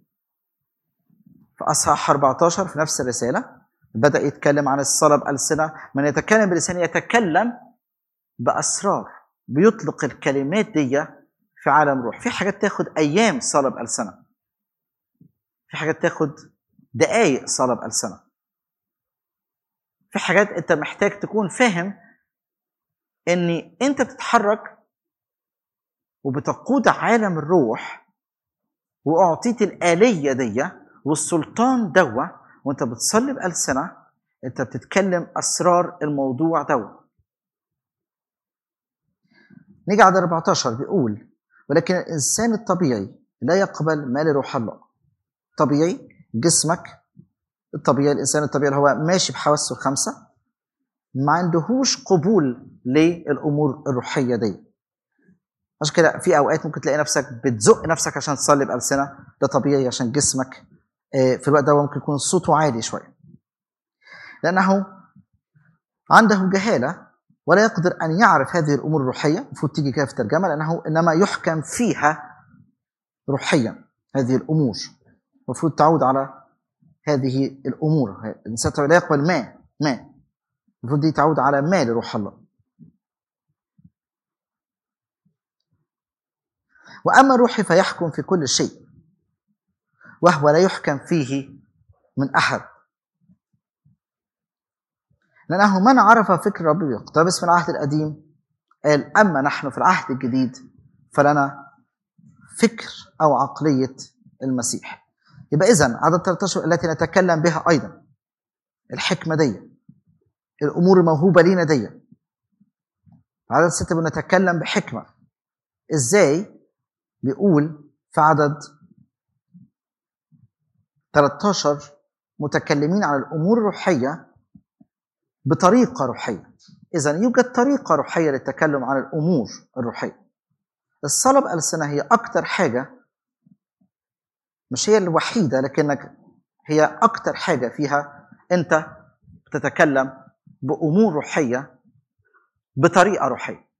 في اصحاح 14 في نفس الرساله بدا يتكلم عن الصلاه بالسنه من يتكلم بلسانه يتكلم باسرار بيطلق الكلمات دي في عالم روح في حاجات تاخد ايام صلاه بالسنه في حاجات تاخد دقايق صلاه بالسنه في حاجات انت محتاج تكون فاهم ان انت بتتحرك وبتقود عالم الروح واعطيت الاليه دي والسلطان دوا وانت بتصلي بالسنه انت بتتكلم اسرار الموضوع دوا نيجي على 14 بيقول ولكن الانسان الطبيعي لا يقبل ما لروح الله طبيعي جسمك الطبيعي الانسان الطبيعي اللي هو ماشي بحواسه الخمسه ما عندهوش قبول للامور الروحيه دي عشان كده في اوقات ممكن تلاقي نفسك بتزق نفسك عشان تصلي بالسنه ده طبيعي عشان جسمك في الوقت ده ممكن يكون صوته عالي شويه لانه عنده جهاله ولا يقدر ان يعرف هذه الامور الروحيه المفروض تيجي كده في الترجمه لانه انما يحكم فيها روحيا هذه الامور المفروض تعود على هذه الامور الانسان لا يقبل ما ما المفروض دي تعود على ما لروح الله واما روحي فيحكم في كل شيء وهو لا يحكم فيه من احد لانه من عرف فكر ربه يقتبس من العهد القديم قال اما نحن في العهد الجديد فلنا فكر او عقليه المسيح يبقى اذا عدد 13 التي نتكلم بها ايضا الحكمه دي الامور الموهوبه لينا دي عدد ستة بنتكلم بحكمة ازاي بيقول في عدد 13 متكلمين عن الامور الروحيه بطريقه روحيه اذا يوجد طريقه روحيه للتكلم عن الامور الروحيه الصلاه بالسنه هي اكتر حاجه مش هي الوحيده لكنك هي اكتر حاجه فيها انت بتتكلم بامور روحيه بطريقه روحيه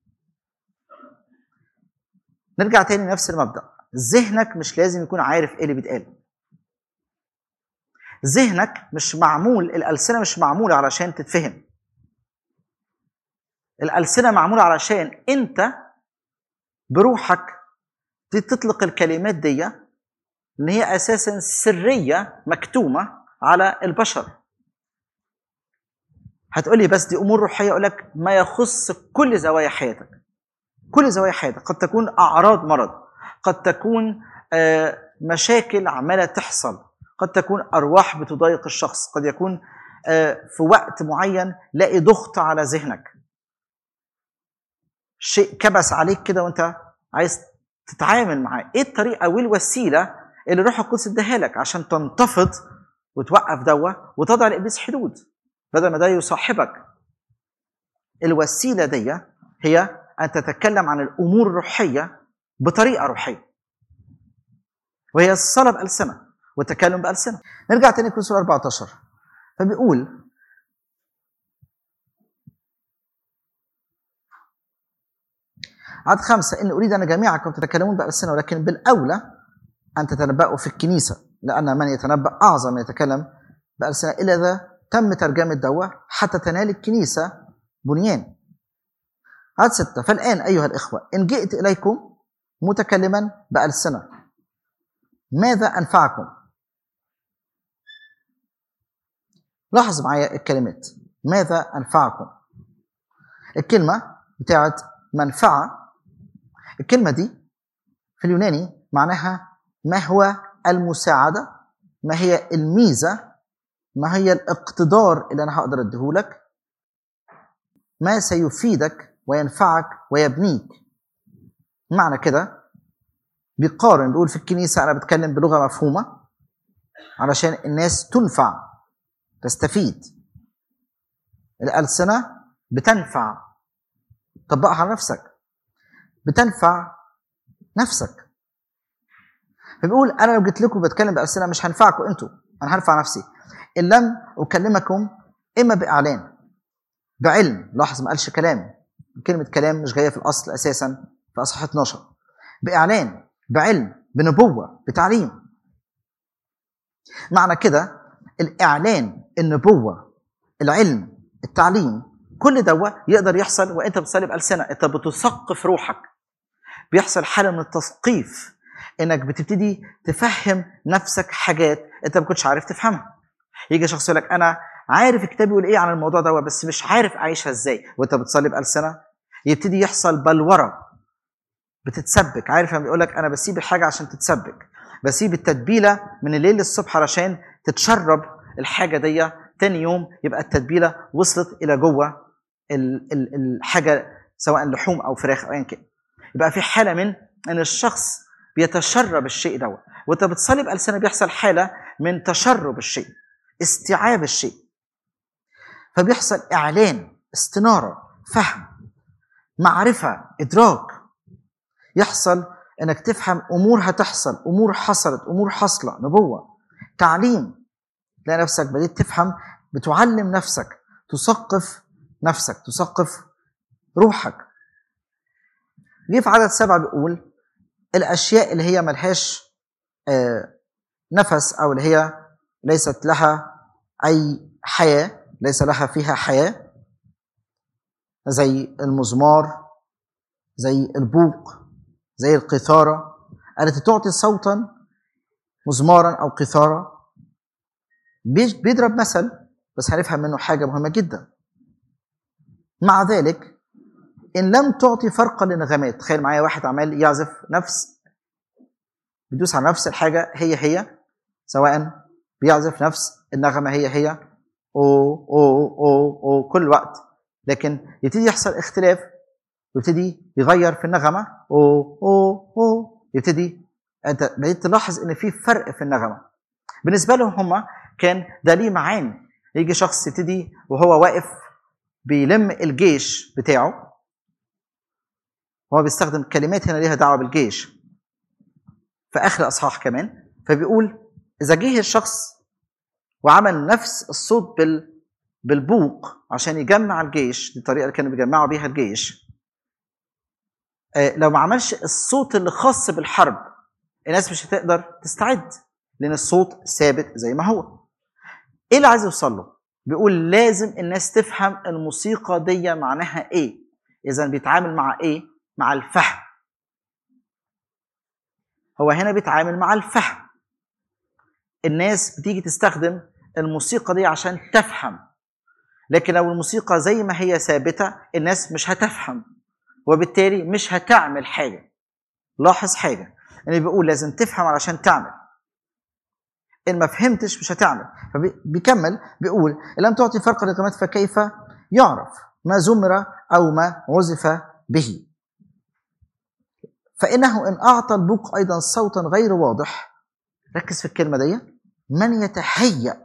نرجع تاني لنفس المبدا ذهنك مش لازم يكون عارف ايه اللي بيتقال ذهنك مش معمول الألسنة مش معمولة علشان تتفهم الألسنة معمولة علشان أنت بروحك تطلق الكلمات دي اللي هي أساسا سرية مكتومة على البشر هتقولي بس دي أمور روحية أقول لك ما يخص كل زوايا حياتك كل زوايا حياتك قد تكون أعراض مرض قد تكون مشاكل عمالة تحصل قد تكون ارواح بتضايق الشخص قد يكون في وقت معين لاقي ضغط على ذهنك شيء كبس عليك كده وانت عايز تتعامل معاه ايه الطريقه والوسيله اللي روح القدس اداها لك عشان تنتفض وتوقف دوا وتضع لابليس حدود بدل ما ده يصاحبك الوسيله دي هي ان تتكلم عن الامور الروحيه بطريقه روحيه وهي الصلاه بالسنه والتكلم بألسنة نرجع تاني في سورة 14 فبيقول عدد خمسة إن أريد أن جميعكم تتكلمون بألسنة ولكن بالأولى أن تتنبأوا في الكنيسة لأن من يتنبأ أعظم من يتكلم بألسنة إلا إذا تم ترجمة دوا حتى تنال الكنيسة بنيان عدد ستة فالآن أيها الإخوة إن جئت إليكم متكلما بألسنة ماذا أنفعكم لاحظ معايا الكلمات ماذا أنفعكم الكلمة بتاعت منفعة الكلمة دي في اليوناني معناها ما هو المساعدة ما هي الميزة ما هي الاقتدار اللي أنا هقدر أديهولك ما سيفيدك وينفعك ويبنيك معنى كده بيقارن بيقول في الكنيسة أنا بتكلم بلغة مفهومة علشان الناس تنفع تستفيد الألسنة بتنفع طبقها على نفسك بتنفع نفسك فبيقول أنا لو جيت لكم بتكلم بألسنة مش هنفعكم أنتوا أنا هنفع نفسي إن لم أكلمكم إما بإعلان بعلم لاحظ ما قالش كلام كلمة كلام مش جاية في الأصل أساسا في أصحاح 12 بإعلان بعلم بنبوة بتعليم معنى كده الإعلان النبوة العلم التعليم كل دوا يقدر يحصل وانت بتصلي بألسنة انت بتثقف روحك بيحصل حالة من التثقيف انك بتبتدي تفهم نفسك حاجات انت ما كنتش عارف تفهمها يجي شخص يقول لك انا عارف الكتاب يقول ايه عن الموضوع ده بس مش عارف اعيشها ازاي وانت بتصلي بألسنة يبتدي يحصل بلوره بتتسبك عارف لما بيقول لك انا بسيب الحاجه عشان تتسبك بسيب التتبيله من الليل للصبح علشان تتشرب الحاجه دي تاني يوم يبقى التتبيله وصلت الى جوه ال- ال- الحاجه سواء لحوم او فراخ او ايا كان يبقى في حاله من ان الشخص بيتشرب الشيء ده وانت بتصلي بألسنة بيحصل حاله من تشرب الشيء استيعاب الشيء فبيحصل اعلان استناره فهم معرفه ادراك يحصل انك تفهم امور هتحصل امور حصلت امور حاصله نبوه تعليم تلاقي نفسك بديت تفهم بتعلم نفسك تثقف نفسك تثقف روحك جه في عدد سبعة بيقول الأشياء اللي هي ملهاش آه، نفس أو اللي هي ليست لها أي حياة ليس لها فيها حياة زي المزمار زي البوق زي القيثارة التي تعطي صوتا مزمارا أو قيثارة بيج- بيضرب مثل بس هنفهم منه حاجة مهمة جدا مع ذلك إن لم تعطي فرقا للنغمات تخيل معايا واحد عمال يعزف نفس بيدوس على نفس الحاجة هي هي سواء بيعزف نفس النغمة هي هي أو أو أو أو كل وقت لكن يبتدي يحصل اختلاف ويبتدي يغير في النغمه او او او يبتدي انت بقيت تلاحظ ان في فرق في النغمه بالنسبه لهم هم كان ده ليه معاني يجي شخص يبتدي وهو واقف بيلم الجيش بتاعه هو بيستخدم كلمات هنا ليها دعوه بالجيش في اخر الاصحاح كمان فبيقول اذا جه الشخص وعمل نفس الصوت بال بالبوق عشان يجمع الجيش دي الطريقه اللي كانوا بيجمعوا بيها الجيش آه، لو ما عملش الصوت اللي خاص بالحرب الناس مش هتقدر تستعد لان الصوت ثابت زي ما هو ايه اللي عايز يوصل له بيقول لازم الناس تفهم الموسيقى دي معناها ايه اذا بيتعامل مع ايه مع الفهم هو هنا بيتعامل مع الفهم الناس بتيجي تستخدم الموسيقى دي عشان تفهم لكن لو الموسيقى زي ما هي ثابته الناس مش هتفهم وبالتالي مش هتعمل حاجه لاحظ حاجه ان يعني بيقول لازم تفهم علشان تعمل ان ما فهمتش مش هتعمل فبيكمل بيقول ان لم تعطي فرق الرقمات فكيف يعرف ما زمر او ما عزف به فانه ان اعطى البوق ايضا صوتا غير واضح ركز في الكلمه دي من يتهيأ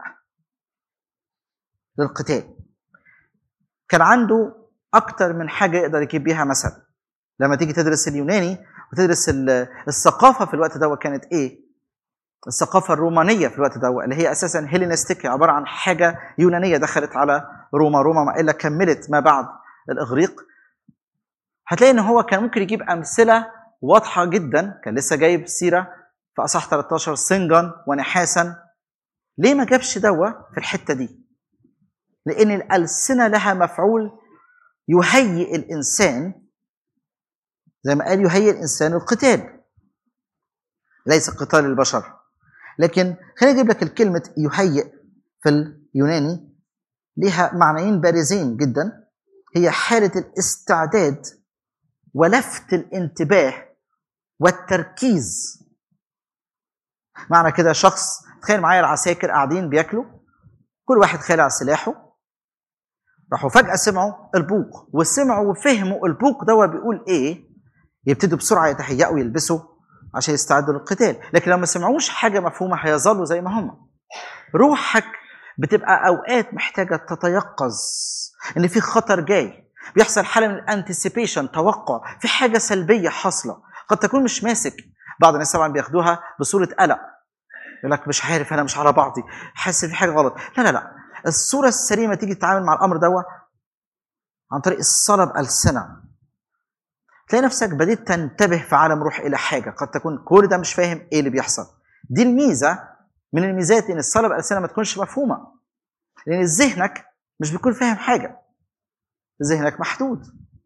للقتال كان عنده اكتر من حاجه يقدر يجيب بيها مثل لما تيجي تدرس اليوناني وتدرس الثقافه في الوقت ده كانت ايه الثقافه الرومانيه في الوقت ده اللي هي اساسا هيلينستيك عباره عن حاجه يونانيه دخلت على روما روما ما الا كملت ما بعد الاغريق هتلاقي ان هو كان ممكن يجيب امثله واضحه جدا كان لسه جايب سيره في اصح 13 سنجا ونحاسا ليه ما جابش دوا في الحته دي لان الالسنه لها مفعول يهيئ الانسان زي ما قال يهيئ الانسان القتال ليس قتال البشر لكن خليني اجيب لك الكلمه يهيئ في اليوناني لها معنيين بارزين جدا هي حاله الاستعداد ولفت الانتباه والتركيز معنى كده شخص تخيل معايا العساكر قاعدين بياكلوا كل واحد خالع سلاحه راحوا فجأة سمعوا البوق وسمعوا وفهموا البوق ده بيقول ايه يبتدوا بسرعة يتهيأوا يلبسوا عشان يستعدوا للقتال لكن لو ما سمعوش حاجة مفهومة هيظلوا زي ما هم روحك بتبقى أوقات محتاجة تتيقظ إن في خطر جاي بيحصل حالة من الانتسيبيشن توقع في حاجة سلبية حاصلة قد تكون مش ماسك بعض الناس طبعا بياخدوها بصورة قلق يقول لك مش عارف انا مش على بعضي حاسس في حاجه غلط لا لا لا الصوره السليمه تيجي تتعامل مع الامر دوا عن طريق الصلاه بالسنه تلاقي نفسك بديت تنتبه في عالم روح الى حاجه قد تكون كل ده مش فاهم ايه اللي بيحصل دي الميزه من الميزات ان الصلاه بالسنه ما تكونش مفهومه لان ذهنك مش بيكون فاهم حاجه ذهنك محدود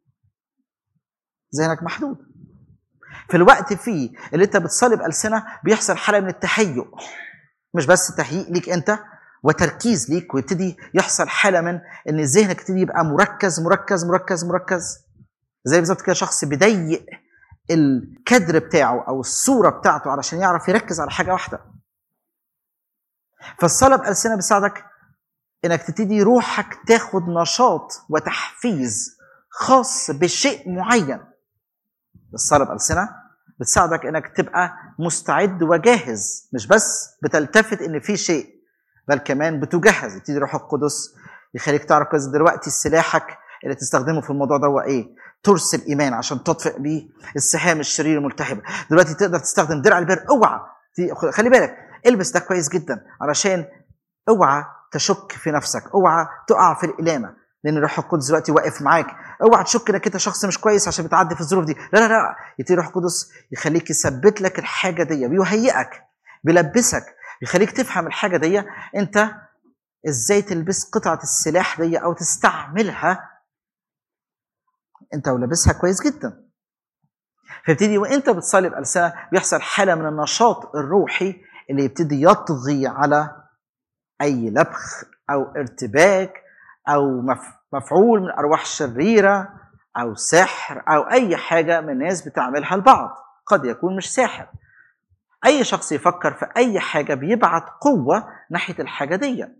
ذهنك محدود في الوقت فيه اللي انت بتصلي بألسنة بيحصل حالة من التهيؤ مش بس تهيئ ليك انت وتركيز ليك ويبتدي يحصل حالة من ان ذهنك يبتدي يبقى مركز مركز مركز مركز زي بالظبط كده شخص بيضيق الكادر بتاعه او الصورة بتاعته علشان يعرف يركز على حاجة واحدة فالصلاة بألسنة بيساعدك انك تبتدي روحك تاخد نشاط وتحفيز خاص بشيء معين الصلاة بألسنة بتساعدك انك تبقى مستعد وجاهز مش بس بتلتفت ان في شيء بل كمان بتجهز يبتدي روح القدس يخليك تعرف كويس دلوقتي سلاحك اللي تستخدمه في الموضوع ده هو ايه؟ ترس الايمان عشان تطفئ بيه السهام الشرير الملتهبه دلوقتي تقدر تستخدم درع البر اوعى خلي بالك البس ده كويس جدا علشان اوعى تشك في نفسك اوعى تقع في الالامه لان الروح القدس دلوقتي واقف معاك اوعى تشك انك انت شخص مش كويس عشان بتعدي في الظروف دي لا لا لا يبتدي الروح القدس يخليك يثبت لك الحاجه دي بيهيئك بيلبسك يخليك تفهم الحاجه دي انت ازاي تلبس قطعه السلاح دي او تستعملها انت ولابسها كويس جدا فيبتدي وانت بتصلي بألسنة بيحصل حالة من النشاط الروحي اللي يبتدي يطغي على أي لبخ أو ارتباك أو مفعول من أرواح شريرة أو سحر أو أي حاجة من الناس بتعملها البعض قد يكون مش ساحر أي شخص يفكر في أي حاجة بيبعت قوة ناحية الحاجة دي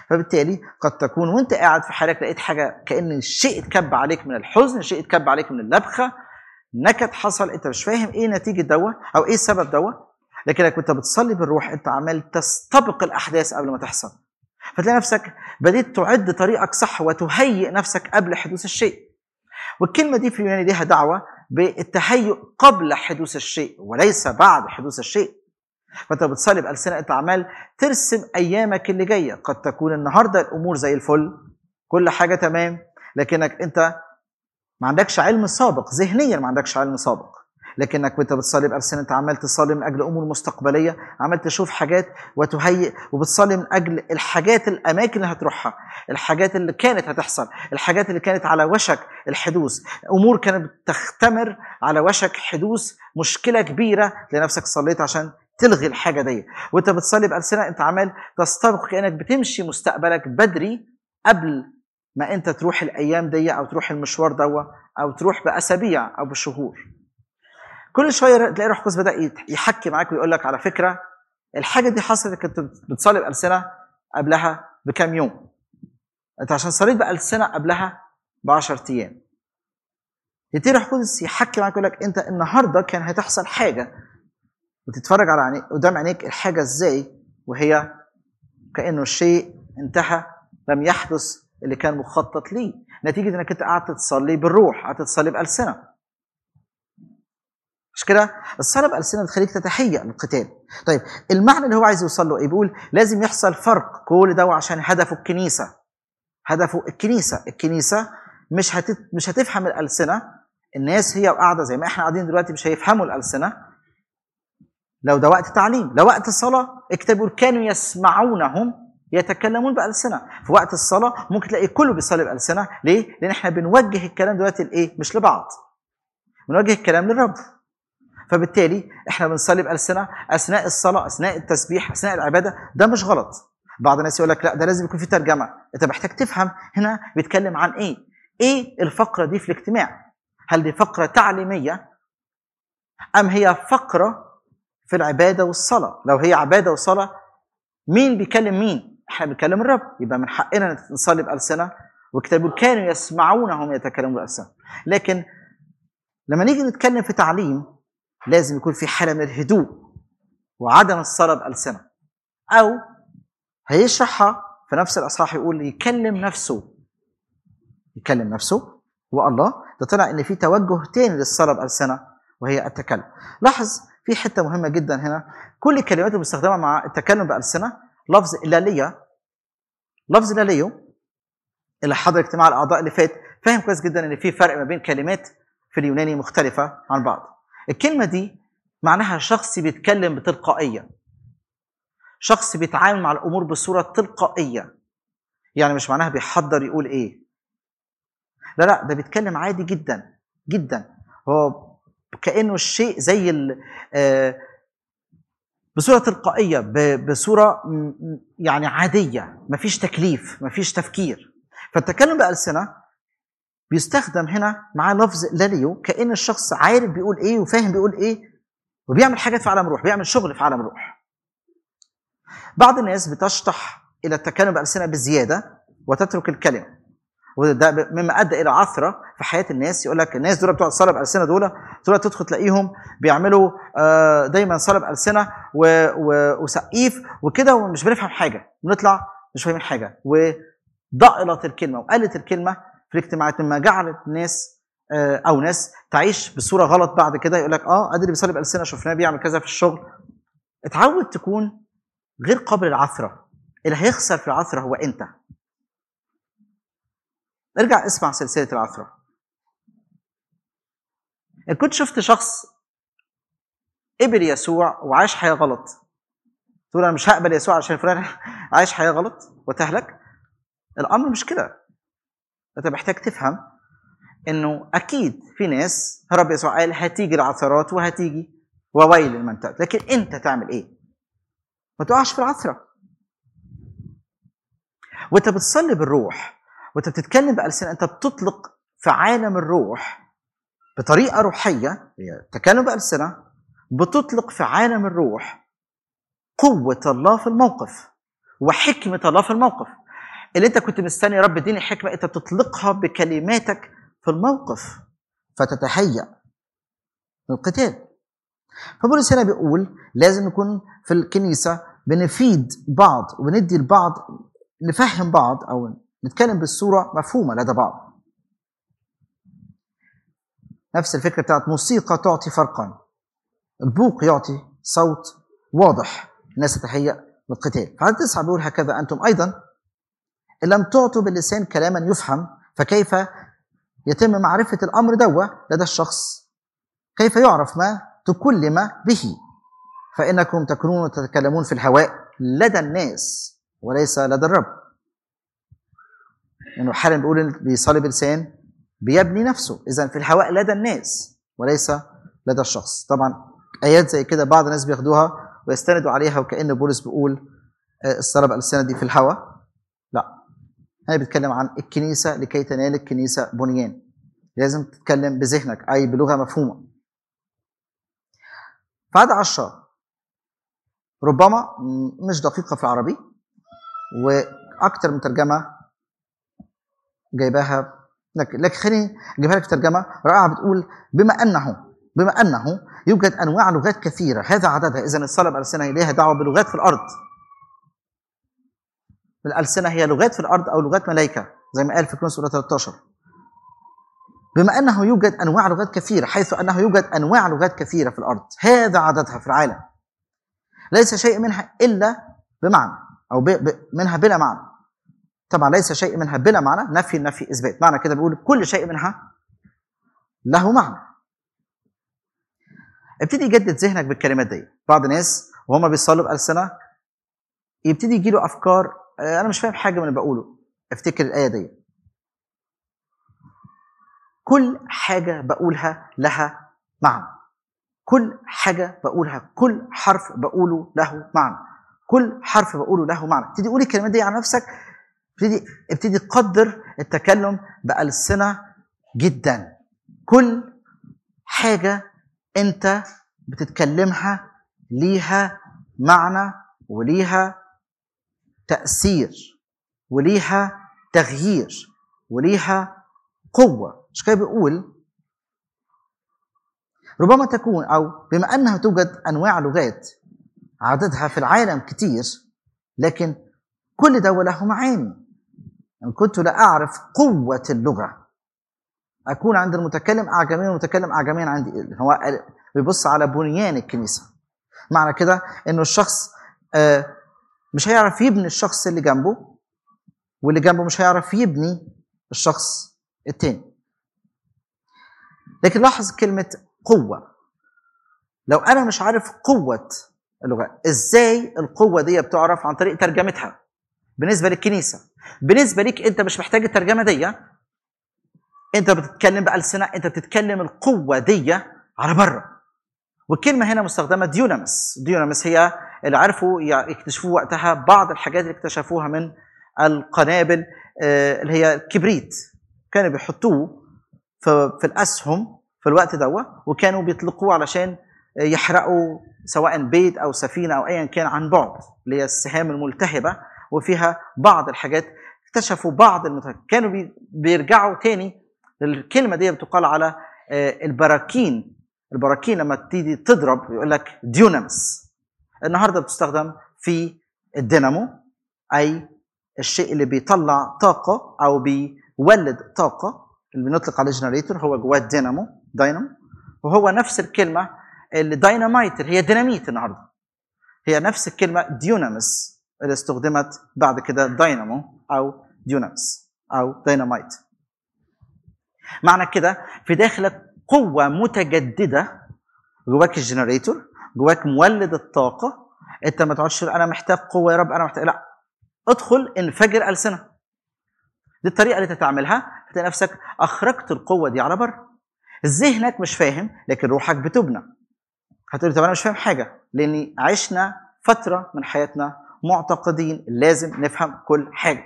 فبالتالي قد تكون وانت قاعد في حالك لقيت حاجه كان شيء اتكب عليك من الحزن شيء اتكب عليك من اللبخه نكد حصل انت مش فاهم ايه نتيجه دوا او ايه السبب دوا لكنك وانت بتصلي بالروح انت عمال تستبق الاحداث قبل ما تحصل فتلاقي نفسك بديت تعد طريقك صح وتهيئ نفسك قبل حدوث الشيء والكلمه دي في اليوناني ليها دعوه بالتهيؤ قبل حدوث الشيء وليس بعد حدوث الشيء فانت بتصلي بألسنة انت عمال ترسم ايامك اللي جايه قد تكون النهارده الامور زي الفل كل حاجه تمام لكنك انت ما عندكش علم سابق ذهنيا ما عندكش علم سابق لكنك وانت بتصلي بألسنة انت عمال تصلي من اجل امور مستقبليه عمال تشوف حاجات وتهيئ وبتصلي من اجل الحاجات الاماكن اللي هتروحها الحاجات اللي كانت هتحصل الحاجات اللي كانت على وشك الحدوث امور كانت بتختمر على وشك حدوث مشكله كبيره لنفسك صليت عشان تلغي الحاجه دي وانت بتصلي بألسنة انت عمال تستبق كانك بتمشي مستقبلك بدري قبل ما انت تروح الايام دي او تروح المشوار دوا او تروح باسابيع او بشهور كل شويه تلاقي روح القدس بدا يحكي معاك ويقول لك على فكره الحاجه دي حصلت كنت بتصلي بألسنة قبلها بكام يوم انت عشان صليت بألسنة قبلها ب 10 ايام يبتدي روح القدس يحكي معاك يقول لك انت النهارده كان هتحصل حاجه وتتفرج على عينيك قدام عينيك الحاجه ازاي وهي كانه الشيء انتهى لم يحدث اللي كان مخطط ليه نتيجه انك انت قعدت تصلي بالروح قعدت تصلي بألسنة مش كده الصلاه بألسنة بتخليك تتهيأ للقتال طيب المعنى اللي هو عايز يوصل له ايه بيقول لازم يحصل فرق كل ده عشان هدفه الكنيسه هدفه الكنيسه الكنيسه مش هتت... مش هتفهم الألسنة الناس هي قاعده زي ما احنا قاعدين دلوقتي مش هيفهموا الألسنة لو ده وقت تعليم لو وقت الصلاة اكتبوا كانوا يسمعونهم يتكلمون بألسنة في وقت الصلاة ممكن تلاقي كله بيصلي بألسنة ليه؟ لأن احنا بنوجه الكلام دلوقتي لإيه؟ مش لبعض بنوجه الكلام للرب فبالتالي احنا بنصلي بألسنة أثناء الصلاة أثناء التسبيح أثناء العبادة ده مش غلط بعض الناس يقول لك لا ده لازم يكون في ترجمة انت محتاج تفهم هنا بيتكلم عن ايه ايه الفقرة دي في الاجتماع هل دي فقرة تعليمية أم هي فقرة في العباده والصلاه لو هي عباده وصلاه مين بيكلم مين احنا بنكلم الرب يبقى من حقنا نصلي بالسنه وكتابه كانوا يسمعونهم يتكلمون بالسنه لكن لما نيجي نتكلم في تعليم لازم يكون في حاله من الهدوء وعدم الصلاه بالسنه او هيشرحها في نفس الاصحاح يقول يكلم نفسه يكلم نفسه والله ده طلع ان في توجه تاني للصلاه بالسنه وهي التكلم لاحظ في حته مهمه جدا هنا كل الكلمات المستخدمه مع التكلم بالسنه لفظ لاليه لفظ لاليو اللي حضر اجتماع الاعضاء اللي فات فاهم كويس جدا ان في فرق ما بين كلمات في اليوناني مختلفه عن بعض الكلمه دي معناها شخص بيتكلم بتلقائيه شخص بيتعامل مع الامور بصوره تلقائيه يعني مش معناها بيحضر يقول ايه لا لا ده بيتكلم عادي جدا جدا هو كانه الشيء زي بصوره تلقائيه بصوره يعني عاديه مفيش تكليف مفيش تفكير فالتكلم بالسنه بيستخدم هنا مع لفظ لاليو كان الشخص عارف بيقول ايه وفاهم بيقول ايه وبيعمل حاجات في عالم الروح بيعمل شغل في عالم الروح بعض الناس بتشطح الى التكلم بالسنه بزياده وتترك الكلمه وده مما ادى الى عثره في حياه الناس يقول لك الناس دول بتوع الصلاه بالسنه دول دول تدخل تلاقيهم بيعملوا دايما صلاه بالسنه وسقيف وكده ومش بنفهم حاجه بنطلع مش فاهمين حاجه وضئلت الكلمه وقلت الكلمه في الاجتماعات مما جعلت ناس او ناس تعيش بصوره غلط بعد كده يقول لك اه ادري بيصلي بالسنه شفناه بيعمل كذا في الشغل اتعود تكون غير قابل للعثره اللي هيخسر في العثره هو انت ارجع اسمع سلسلة العثرة إن كنت شفت شخص قبل يسوع وعاش حياة غلط تقول أنا مش هقبل يسوع عشان فلان عايش حياة غلط وتهلك الأمر مش كده أنت محتاج تفهم إنه أكيد في ناس رب يسوع قال هتيجي العثرات وهتيجي وويل لمن تأتي لكن أنت تعمل إيه؟ ما تقعش في العثرة وأنت بتصلي بالروح وانت بتتكلم بألسنة انت بتطلق في عالم الروح بطريقة روحية هي تكلم بألسنة بتطلق في عالم الروح قوة الله في الموقف وحكمة الله في الموقف اللي انت كنت مستني يا رب اديني حكمه انت تطلقها بكلماتك في الموقف فتتهيأ للقتال فبولس هنا بيقول لازم نكون في الكنيسه بنفيد بعض وبندي لبعض نفهم بعض او نتكلم بالصوره مفهومه لدى بعض نفس الفكره بتاعت موسيقى تعطي فرقا البوق يعطي صوت واضح الناس تتهيأ للقتال فعدد تسعة بيقول هكذا أنتم أيضا إن لم تعطوا باللسان كلاما يفهم فكيف يتم معرفة الأمر دوا لدى الشخص كيف يعرف ما تكلم به فإنكم تكونون تتكلمون في الهواء لدى الناس وليس لدى الرب لأنه حالا بيقول بيصلي بلسان بيبني نفسه إذا في الهواء لدى الناس وليس لدى الشخص طبعا آيات زي كده بعض الناس بياخدوها ويستندوا عليها وكأن بولس بيقول آه، الصلاة بألسنة دي في الهواء لا هنا بيتكلم عن الكنيسة لكي تنال الكنيسة بنيان لازم تتكلم بذهنك أي بلغة مفهومة فعد عشرة ربما م- مش دقيقة في العربي وأكتر من ترجمة جايباها لكن لكن خليني اجيبها لك ترجمه رائعه بتقول بما انه بما انه يوجد انواع لغات كثيره هذا عددها اذا الصلاه بالالسنه هي لها دعوه بلغات في الارض الالسنه هي لغات في الارض او لغات ملائكه زي ما قال في كورنثوس اولى 13 بما انه يوجد انواع لغات كثيره حيث انه يوجد انواع لغات كثيره في الارض هذا عددها في العالم ليس شيء منها الا بمعنى او ب... ب... منها بلا معنى طبعا ليس شيء منها بلا معنى نفي النفي اثبات معنى كده بيقول كل شيء منها له معنى ابتدي يجدد ذهنك بالكلمات دي بعض الناس وهم بيصلوا بألسنة يبتدي يجي له افكار آه، انا مش فاهم حاجه من اللي بقوله افتكر الايه دي كل حاجه بقولها لها معنى كل حاجه بقولها كل حرف بقوله له معنى كل حرف بقوله له معنى ابتدي قولي الكلمات دي على نفسك ابتدي ابتدي قدر التكلم بألسنة جدا كل حاجة انت بتتكلمها ليها معنى وليها تأثير وليها تغيير وليها قوة مش كده بيقول ربما تكون أو بما أنها توجد أنواع لغات عددها في العالم كتير لكن كل ده وله معاني إن كنت لا أعرف قوة اللغة أكون عند المتكلم أعجميا والمتكلم أعجميا عندي هو بيبص على بنيان الكنيسة معنى كده إنه الشخص آه، مش هيعرف يبني الشخص اللي جنبه واللي جنبه مش هيعرف يبني الشخص التاني لكن لاحظ كلمة قوة لو أنا مش عارف قوة اللغة إزاي القوة دي بتعرف عن طريق ترجمتها بالنسبة للكنيسة بالنسبة ليك أنت مش محتاج الترجمة دي أنت بتتكلم بألسنة أنت بتتكلم القوة دي على بره والكلمة هنا مستخدمة ديونامس ديونامس هي اللي عرفوا يكتشفوا وقتها بعض الحاجات اللي اكتشفوها من القنابل آه، اللي هي الكبريت كانوا بيحطوه في في الاسهم في الوقت دوا وكانوا بيطلقوه علشان يحرقوا سواء بيت او سفينه او ايا كان عن بعد اللي هي السهام الملتهبه وفيها بعض الحاجات اكتشفوا بعض المت... كانوا بي... بيرجعوا تاني الكلمه دي بتقال على آه، البراكين البراكين لما تيجي تضرب يقول لك ديونامس النهارده بتستخدم في الدينامو اي الشيء اللي بيطلع طاقه او بيولد طاقه اللي بنطلق عليه جنريتور هو جواه دينامو داينامو وهو نفس الكلمه اللي داينامايت اللي هي ديناميت النهارده هي نفس الكلمه ديونامس اللي استخدمت بعد كده داينامو او ديونامس او داينامايت معنى كده في داخلك قوه متجدده جواك الجنريتور جواك مولد الطاقه انت ما تقعدش تقول انا محتاج قوه يا رب انا محتاج لا ادخل انفجر السنه دي الطريقه اللي تتعملها هتلاقي نفسك اخرجت القوه دي على بره ذهنك مش فاهم لكن روحك بتبنى هتقول طب انا مش فاهم حاجه لاني عشنا فتره من حياتنا معتقدين لازم نفهم كل حاجه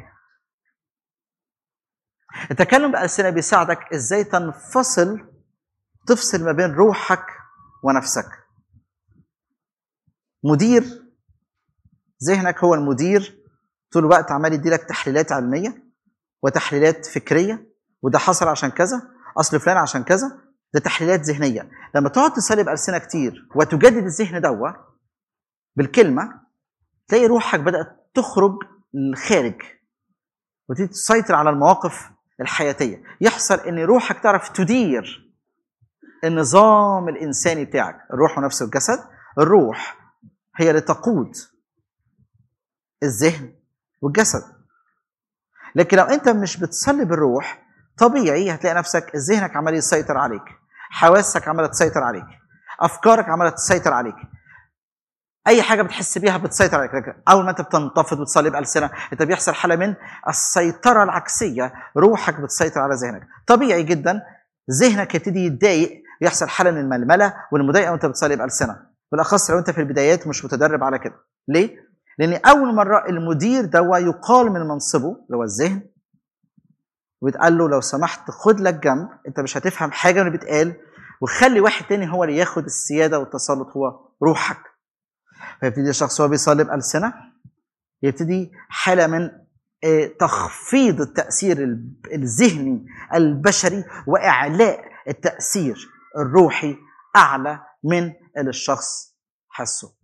التكلم بألسنة بيساعدك ازاي تنفصل تفصل ما بين روحك ونفسك مدير ذهنك هو المدير طول الوقت عمال يديلك تحليلات علميه وتحليلات فكريه وده حصل عشان كذا اصل فلان عشان كذا ده تحليلات ذهنيه لما تقعد تصلي بالسنه كتير وتجدد الذهن دوا بالكلمه تلاقي روحك بدات تخرج للخارج وتبتدي تسيطر على المواقف الحياتيه يحصل ان روحك تعرف تدير النظام الانساني بتاعك الروح ونفس الجسد الروح هي اللي تقود الذهن والجسد لكن لو انت مش بتصلي بالروح طبيعي هتلاقي نفسك ذهنك عمال يسيطر عليك حواسك عماله تسيطر عليك افكارك عماله تسيطر عليك اي حاجه بتحس بيها بتسيطر عليك لكن اول ما انت بتنتفض وتصلي بالسنه انت بيحصل حاله من السيطره العكسيه روحك بتسيطر على ذهنك طبيعي جدا ذهنك يبتدي يتضايق يحصل حاله من الململه والمضايقه وانت بتصلي بالسنه بالاخص لو انت في البدايات مش متدرب على كده ليه لان اول مره المدير دوا يقال من منصبه اللي هو الذهن ويتقال له لو سمحت خد لك جنب انت مش هتفهم حاجه من اللي بيتقال وخلي واحد تاني هو اللي ياخد السياده والتسلط هو روحك فيبتدي الشخص وهو بيصلي بألسنة يبتدي حالة من آه، تخفيض التأثير ال- الذهني البشري وإعلاء التأثير الروحي أعلى من اللي الشخص حسه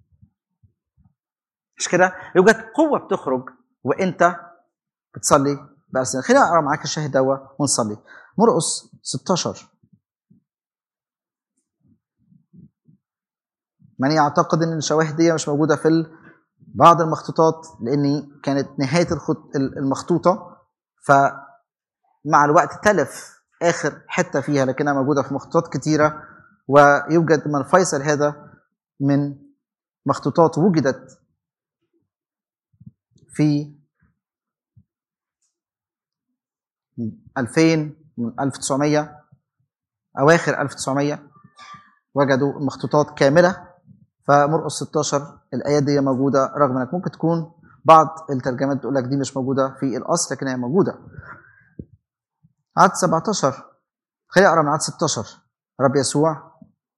مش كده يوجد قوة بتخرج وأنت بتصلي بألسنة خلينا أقرأ معاك الشاهد دوا ونصلي مرقس 16 من يعتقد ان الشواهد دي مش موجوده في ال- بعض المخطوطات لان كانت نهايه الخط- المخطوطه فمع الوقت تلف اخر حته فيها لكنها موجوده في مخطوطات كتيره ويوجد من فيصل هذا من مخطوطات وجدت في 2000 من 1900 اواخر 1900 وجدوا المخطوطات كامله فمرقس 16 الايات دي موجوده رغم انك ممكن تكون بعض الترجمات بتقول لك دي مش موجوده في الاصل لكن هي موجوده عدد 17 خليني اقرا من عدد 16 رب يسوع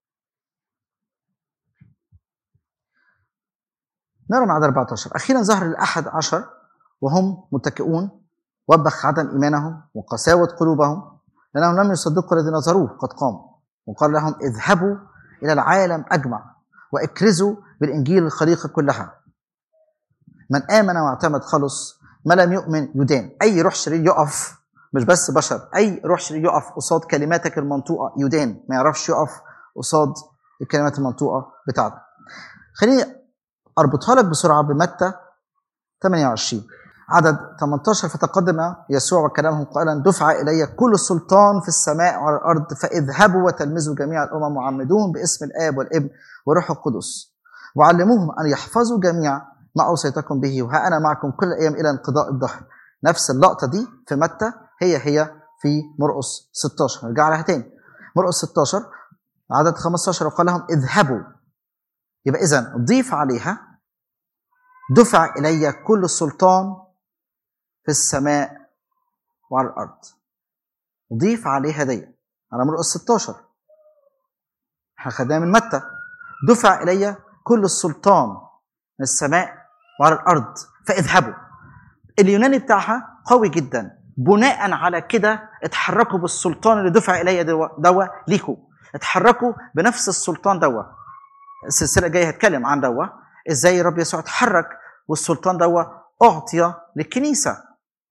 نقرا من عدد 14 اخيرا ظهر الاحد عشر وهم متكئون وبخ عدم ايمانهم وقساوه قلوبهم لانهم لم يصدقوا الذي نظروه قد قام وقال لهم اذهبوا الى العالم اجمع واكرزوا بالانجيل الخليقه كلها من امن واعتمد خلص ما لم يؤمن يدان اي روح شرير يقف مش بس بشر اي روح شرير يقف قصاد كلماتك المنطوقه يدان ما يعرفش يقف قصاد الكلمات المنطوقه بتاعتك خليني اربطها لك بسرعه بمتى 28 عدد 18 فتقدم يسوع وكلامهم قائلا دفع الي كل السلطان في السماء وعلى الارض فاذهبوا وتلمذوا جميع الامم وعمدوهم باسم الاب والابن والروح القدس وعلموهم ان يحفظوا جميع ما اوصيتكم به وها انا معكم كل الايام الى انقضاء الدهر نفس اللقطه دي في متى هي هي في مرقس 16 نرجع لها تاني مرقس 16 عدد 15 وقال لهم اذهبوا يبقى اذا ضيف عليها دفع الي كل السلطان في السماء وعلى الارض ضيف عليها دي على مرقس 16 احنا خدناها من متى دفع الي كل السلطان من السماء وعلى الارض فاذهبوا اليوناني بتاعها قوي جدا بناء على كده اتحركوا بالسلطان اللي دفع الي دوا, دوا ليكوا اتحركوا بنفس السلطان دوا السلسله الجايه هتكلم عن دوا ازاي رب يسوع اتحرك والسلطان دوا اعطي للكنيسه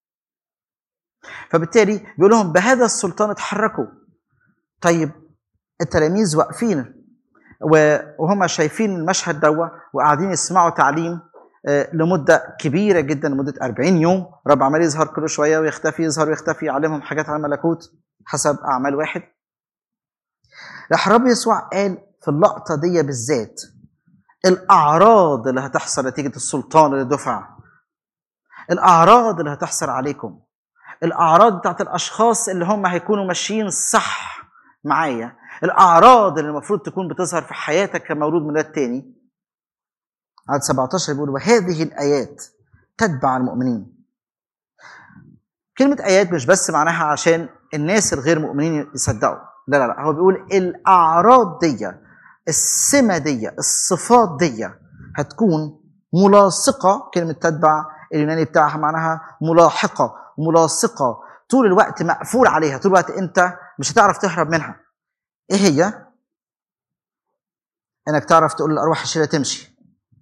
فبالتالي بيقول لهم بهذا السلطان اتحركوا طيب التلاميذ واقفين وهم شايفين المشهد دوا وقاعدين يسمعوا تعليم آه، لمده كبيره جدا لمده 40 يوم رب عمال يظهر كل شويه ويختفي يظهر ويختفي يعلمهم حاجات عن الملكوت حسب اعمال واحد راح رب يسوع قال في اللقطه دي بالذات الاعراض اللي هتحصل نتيجه السلطان اللي دفع الاعراض اللي هتحصل عليكم الاعراض بتاعت الاشخاص اللي هم هيكونوا ماشيين صح معايا الاعراض اللي المفروض تكون بتظهر في حياتك كمولود ميلاد تاني عدد 17 بيقول وهذه الايات تتبع المؤمنين كلمة آيات مش بس معناها عشان الناس الغير مؤمنين يصدقوا لا لا لا هو بيقول الأعراض دي السمة دي الصفات دي هتكون ملاصقة كلمة تتبع اليوناني بتاعها معناها ملاحقه ملاصقه طول الوقت مقفول عليها طول الوقت انت مش هتعرف تهرب منها ايه هي انك تعرف تقول للارواح الشريره تمشي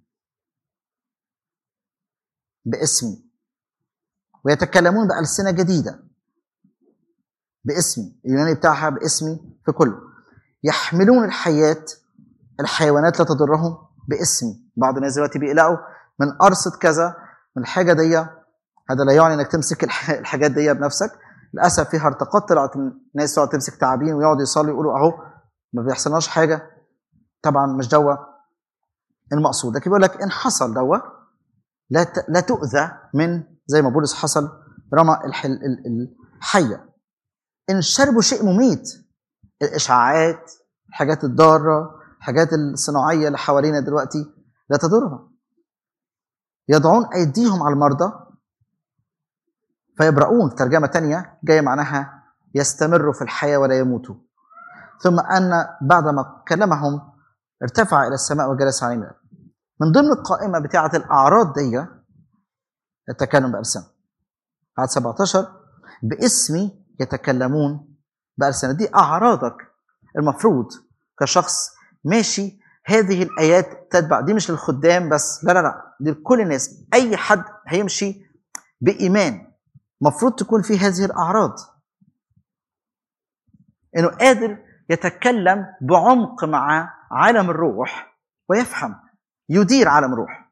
باسمي ويتكلمون بألسنة جديدة باسمي اليوناني بتاعها باسمي في كله يحملون الحياة الحيوانات لا تضرهم باسمي بعض الناس دلوقتي بيقلقوا من قرصة كذا من الحاجة دي هذا لا يعني انك تمسك الح- الحاجات دي بنفسك للاسف في هرطقات طلعت من ناس تقعد تمسك تعابين ويقعدوا يصلوا يقولوا اهو ما بيحصلناش حاجه طبعا مش دوا المقصود لكن بيقول لك ان حصل دوا لا ت- لا تؤذى من زي ما بولس حصل رمى الح- ال- ال- الحيه ان شربوا شيء مميت الاشعاعات الحاجات الضاره الحاجات الصناعيه اللي حوالينا دلوقتي لا تضرهم يضعون ايديهم على المرضى فيبرؤون ترجمه تانية جايه معناها يستمروا في الحياه ولا يموتوا ثم ان بعدما كلمهم ارتفع الى السماء وجلس على يمينه من ضمن القائمه بتاعه الاعراض دي التكلم بألسنة عدد 17 باسمي يتكلمون بألسنة دي أعراضك المفروض كشخص ماشي هذه الآيات تتبع دي مش للخدام بس لا لا لا دي لكل الناس أي حد هيمشي بإيمان مفروض تكون في هذه الأعراض إنه قادر يتكلم بعمق مع عالم الروح ويفهم يدير عالم الروح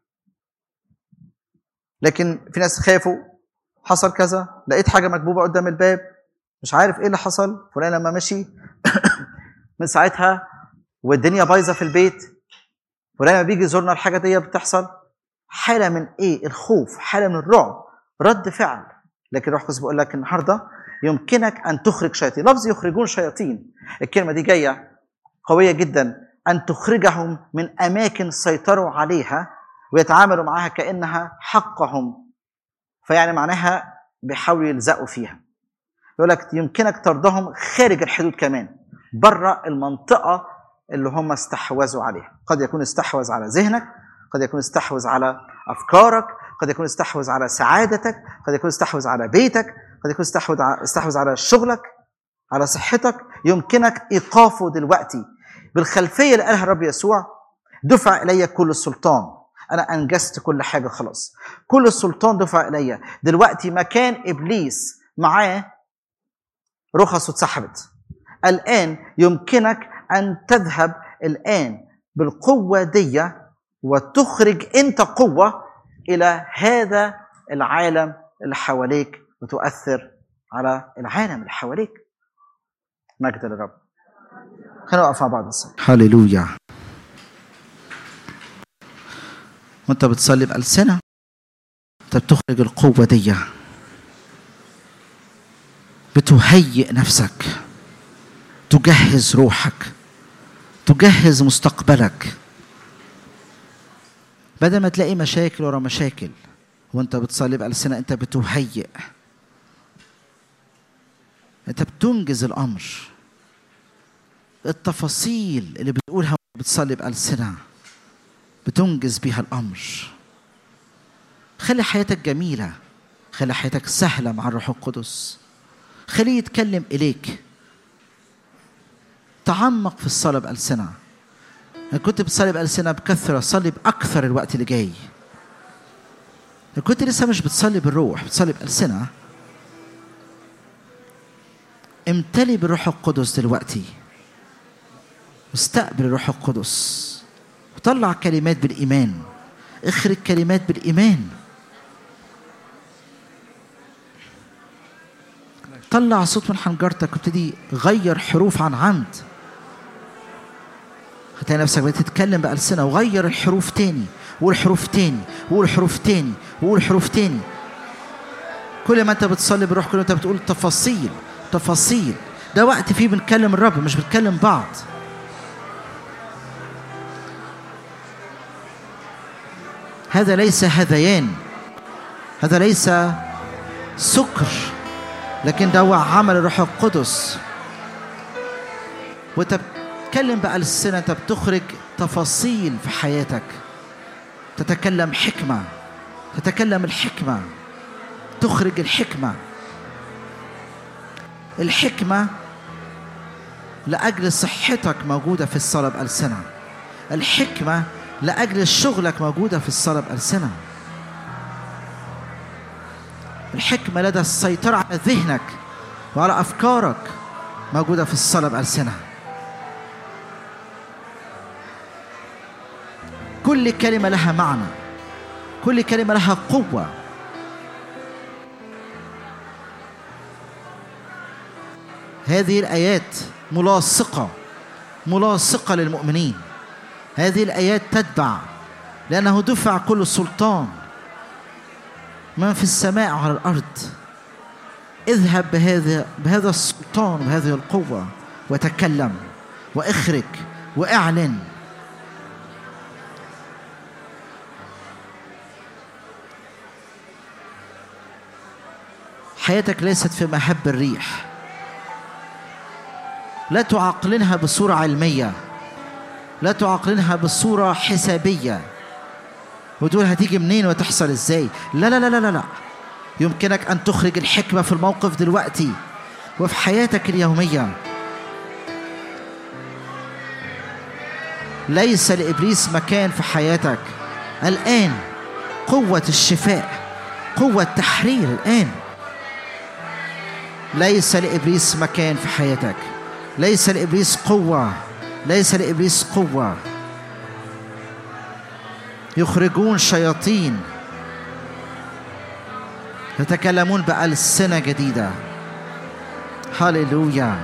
لكن في ناس خافوا حصل كذا لقيت حاجه مكبوبه قدام الباب مش عارف ايه اللي حصل فلان لما مشي من ساعتها والدنيا بايظه في البيت فلان لما بيجي يزورنا الحاجه دي بتحصل حاله من ايه الخوف حاله من الرعب رد فعل لكن روح القدس بيقول لك النهارده يمكنك ان تخرج شياطين لفظ يخرجون شياطين الكلمه دي جايه قويه جدا ان تخرجهم من اماكن سيطروا عليها ويتعاملوا معها كانها حقهم فيعني معناها بيحاولوا يلزقوا فيها يقول لك يمكنك طردهم خارج الحدود كمان بره المنطقه اللي هم استحوذوا عليها قد يكون استحوذ على ذهنك قد يكون استحوذ على افكارك قد يكون استحوذ على سعادتك قد يكون استحوذ على بيتك قد يكون استحوذ على استحوذ على شغلك على صحتك يمكنك ايقافه دلوقتي بالخلفيه اللي قالها الرب يسوع دفع الي كل السلطان انا انجزت كل حاجه خلاص كل السلطان دفع الي دلوقتي مكان ابليس معاه رخص اتسحبت الان يمكنك ان تذهب الان بالقوه دي وتخرج انت قوه الى هذا العالم اللي حواليك وتؤثر على العالم اللي حواليك مجد للرب خلينا نقف مع بعض نصلي هللويا وانت بتصلي بألسنة انت بتخرج القوة دي بتهيئ نفسك تجهز روحك تجهز مستقبلك بدل ما تلاقي مشاكل ورا مشاكل وانت بتصلي بألسنة انت بتهيئ انت بتنجز الامر التفاصيل اللي بتقولها وانت بتصلي بألسنة بتنجز بيها الامر خلي حياتك جميله خلي حياتك سهله مع الروح القدس خليه يتكلم اليك تعمق في الصلاه بالسنه ان كنت بتصلي بالسنه بكثره صلي باكثر الوقت اللي جاي ان كنت لسه مش بتصلي بالروح بتصلي بالسنه امتلي بالروح القدس دلوقتي واستقبل الروح القدس وطلع كلمات بالإيمان اخرج كلمات بالإيمان طلع صوت من حنجرتك وابتدي غير حروف عن عمد هتلاقي نفسك بتتكلم بألسنة وغير الحروف تاني وقول حروف تاني وقول حروف تاني وقول حروف تاني كل ما انت بتصلي بالروح كل ما انت بتقول تفاصيل تفاصيل ده وقت فيه بنكلم الرب مش بنكلم بعض هذا ليس هذيان هذا ليس سكر لكن ده هو عمل الروح القدس وانت بتتكلم بألسنة انت بتخرج تفاصيل في حياتك تتكلم حكمة تتكلم الحكمة تخرج الحكمة الحكمة لأجل صحتك موجودة في الصلاة بألسنة الحكمة لأجل شغلك موجودة في الصلاة بألسنة الحكمة لدى السيطرة على ذهنك وعلى أفكارك موجودة في الصلاة بألسنة كل كلمة لها معنى كل كلمة لها قوة هذه الآيات ملاصقة ملاصقة للمؤمنين هذه الآيات تتبع لأنه دفع كل سلطان من في السماء وعلى الأرض اذهب بهذا بهذا السلطان وبهذه القوة وتكلم واخرج واعلن حياتك ليست في مهب الريح لا تعقلنها بصورة علمية لا تعقلنها بصورة حسابية وتقول هتيجي منين وتحصل ازاي لا لا لا لا لا, لا. يمكنك أن تخرج الحكمة في الموقف دلوقتي وفي حياتك اليومية ليس لإبليس مكان في حياتك الآن قوة الشفاء قوة تحرير الآن ليس لإبليس مكان في حياتك ليس لإبليس قوة ليس لإبليس قوة يخرجون شياطين يتكلمون بألسنة جديدة هللويا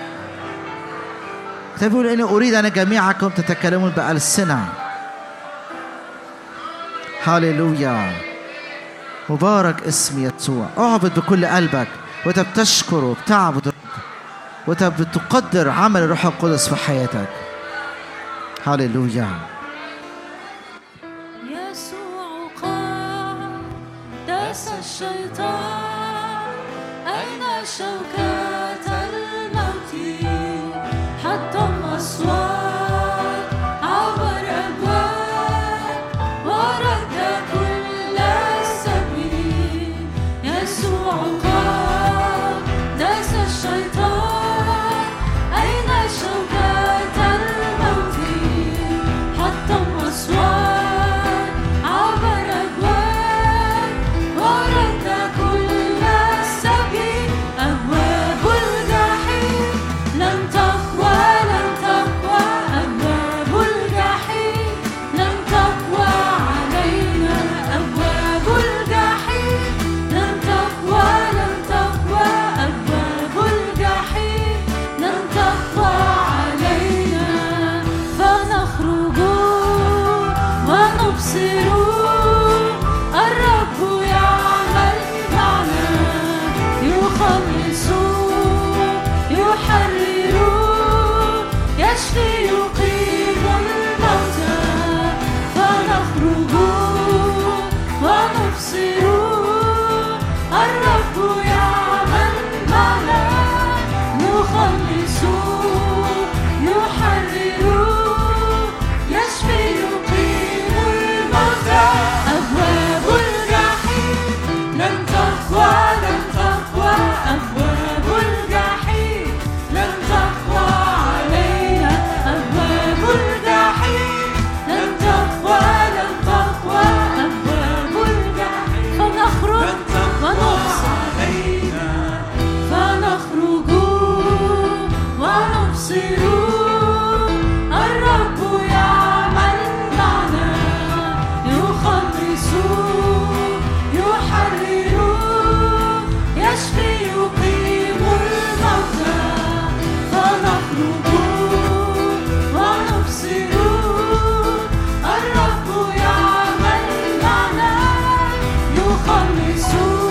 تقول إني أريد أن جميعكم تتكلمون بألسنة هللويا مبارك اسم يسوع اعبد بكل قلبك وانت بتشكر وبتعبد وانت بتقدر عمل الروح القدس في حياتك هللويا يسوع قام داس الشيطان أين شوكة الموت حطم أسوار عبر أبواب ورد كل السبيل يسوع قام داس الشيطان أين شوكة الموت حطم أسوار عبر أبواب ورد كل السبيل أبواب الجحيم لن تقوى لن تقوى أبواب الجحيم لن تقوى علينا أبواب الجحيم لن تقوى لن تقوى أبواب الجحيم لن تقوى علينا فنخرج ونبصر الرب يعمل معنا يخلص يحرر يشفي يقيم الموتى فنخرج ونبصر الرب يعمل معنا يخلص يحرر يشفي يقيم الموتى أبواب الجحيم لن تقوى لن تقوى أبواب الجحيم لن تقوى علينا أبواب الجحيم لن تقوى لن تقوى أبواب الجحيم فنخرج ونبصر فنخرج ونبصر الرب يعمل معنا يخلص يحرر يشفي يقيم الموتى فنخرج ونبصر الرب يعمل معنا يخلص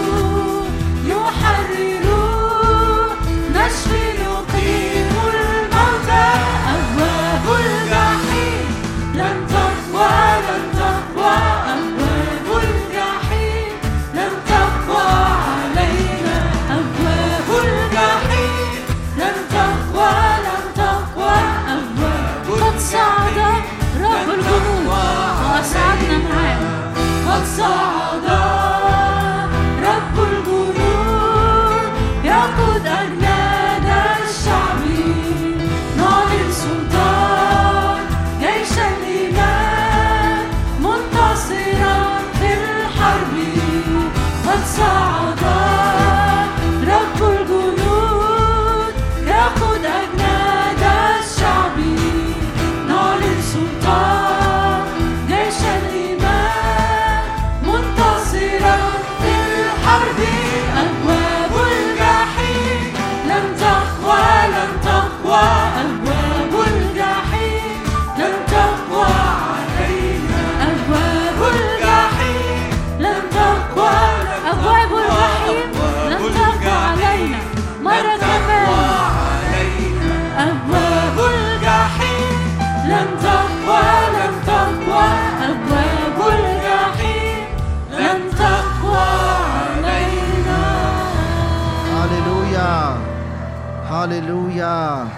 يحرر نشفي يقيم الموتى أبواب الجحيم لن تقوى لن تقوى أبواب الجحيم لن تقوى علينا أبواب الجحيم لن تقوى لن تقوى أبواب قد صعد رب الجنود وأسعدنا معاه قد صعد يقود أجناد الشعب نعلن سلطان جيش الإيمان منتصرا في الحرب قد صعد رب الجنود يقود أجناد الشعب نعلن سلطان جيش الإيمان منتصرا في الحرب أبواب الجحيم لن تقوى لن تقوى أبواب الجحيم لن تقوى علينا أبواب الجحيم لن تقوى أبواب الجحيم لن تقوى علينا مرة كمان أبواب الجحيم لن تقوى لن تقوى أبواب الجحيم لن تقوى علينا هاليلويا هاليلويا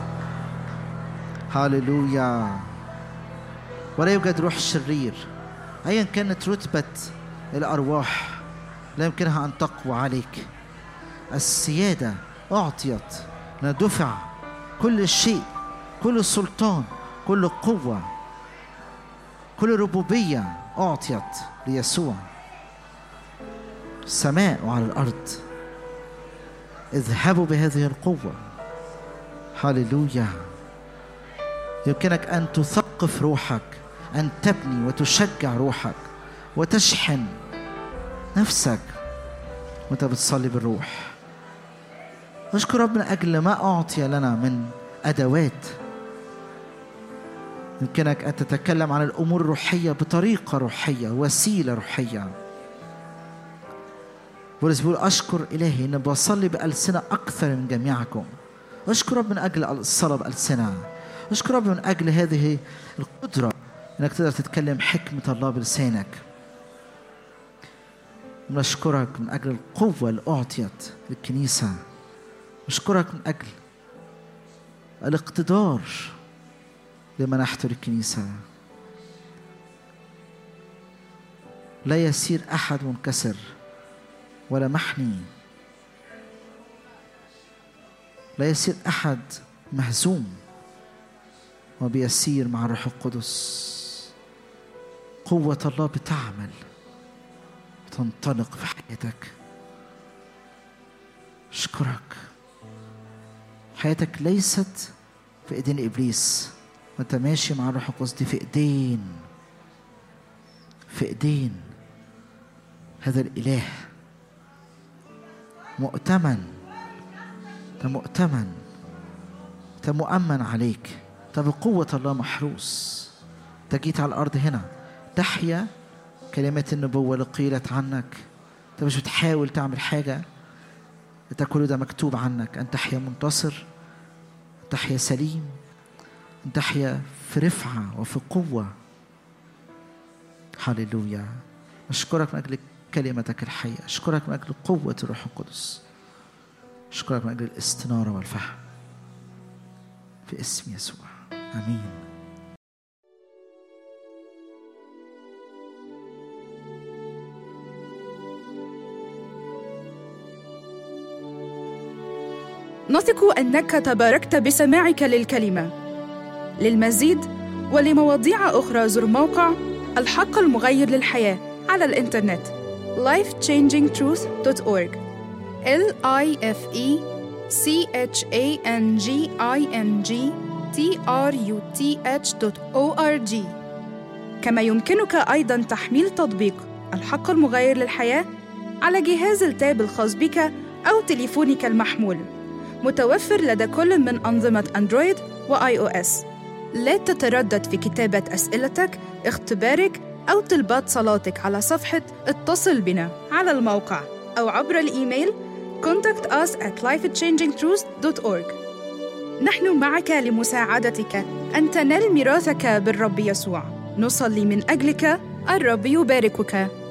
هاليلويا ولا يوجد روح شرير ايا كانت رتبه الارواح لا يمكنها ان تقوى عليك السياده اعطيت دفع كل شيء كل سلطان كل قوه كل ربوبيه اعطيت ليسوع السماء وعلى الارض اذهبوا بهذه القوة هللويا يمكنك أن تثقف روحك أن تبني وتشجع روحك وتشحن نفسك وانت بتصلي بالروح أشكر رب من أجل ما أعطي لنا من أدوات يمكنك أن تتكلم عن الأمور الروحية بطريقة روحية وسيلة روحية بولس بيقول أشكر إلهي إن بصلي بألسنة أكثر من جميعكم أشكر رب من أجل الصلاة بألسنة أشكر رب من أجل هذه القدرة إنك تقدر تتكلم حكمة الله بلسانك نشكرك من أجل القوة اللي أعطيت للكنيسة نشكرك من أجل الاقتدار اللي منحته للكنيسة لا يسير أحد منكسر ولا محني لا يسير احد مهزوم وبيسير مع الروح القدس قوه الله بتعمل تنطلق في حياتك اشكرك حياتك ليست في ايدين ابليس وانت ماشي مع الروح القدس دي في ايدين في ايدين هذا الاله مؤتمن انت مؤتمن انت مؤمن عليك انت بقوة الله محروس انت جيت على الأرض هنا تحيا كلمات النبوة اللي قيلت عنك انت مش بتحاول تعمل حاجة انت كل ده مكتوب عنك أن تحيا منتصر أن تحيا سليم أن تحيا في رفعة وفي قوة هللويا أشكرك من أجل كلمتك الحية أشكرك من أجل قوة الروح القدس أشكرك من أجل الاستنارة والفهم في اسم يسوع آمين نثق انك تباركت بسماعك للكلمه للمزيد ولمواضيع اخرى زر موقع الحق المغير للحياه على الانترنت lifechangingtruth.org l i f e c h a n g i n g t r u t h.org كما يمكنك ايضا تحميل تطبيق الحق المغير للحياه على جهاز التاب الخاص بك او تليفونك المحمول متوفر لدى كل من أنظمة أندرويد وآي أو إس. لا تتردد في كتابة أسئلتك، اختبارك أو طلبات صلاتك على صفحة اتصل بنا على الموقع أو عبر الإيميل contact us at lifechangingtruth.org نحن معك لمساعدتك أن تنال ميراثك بالرب يسوع نصلي من أجلك الرب يباركك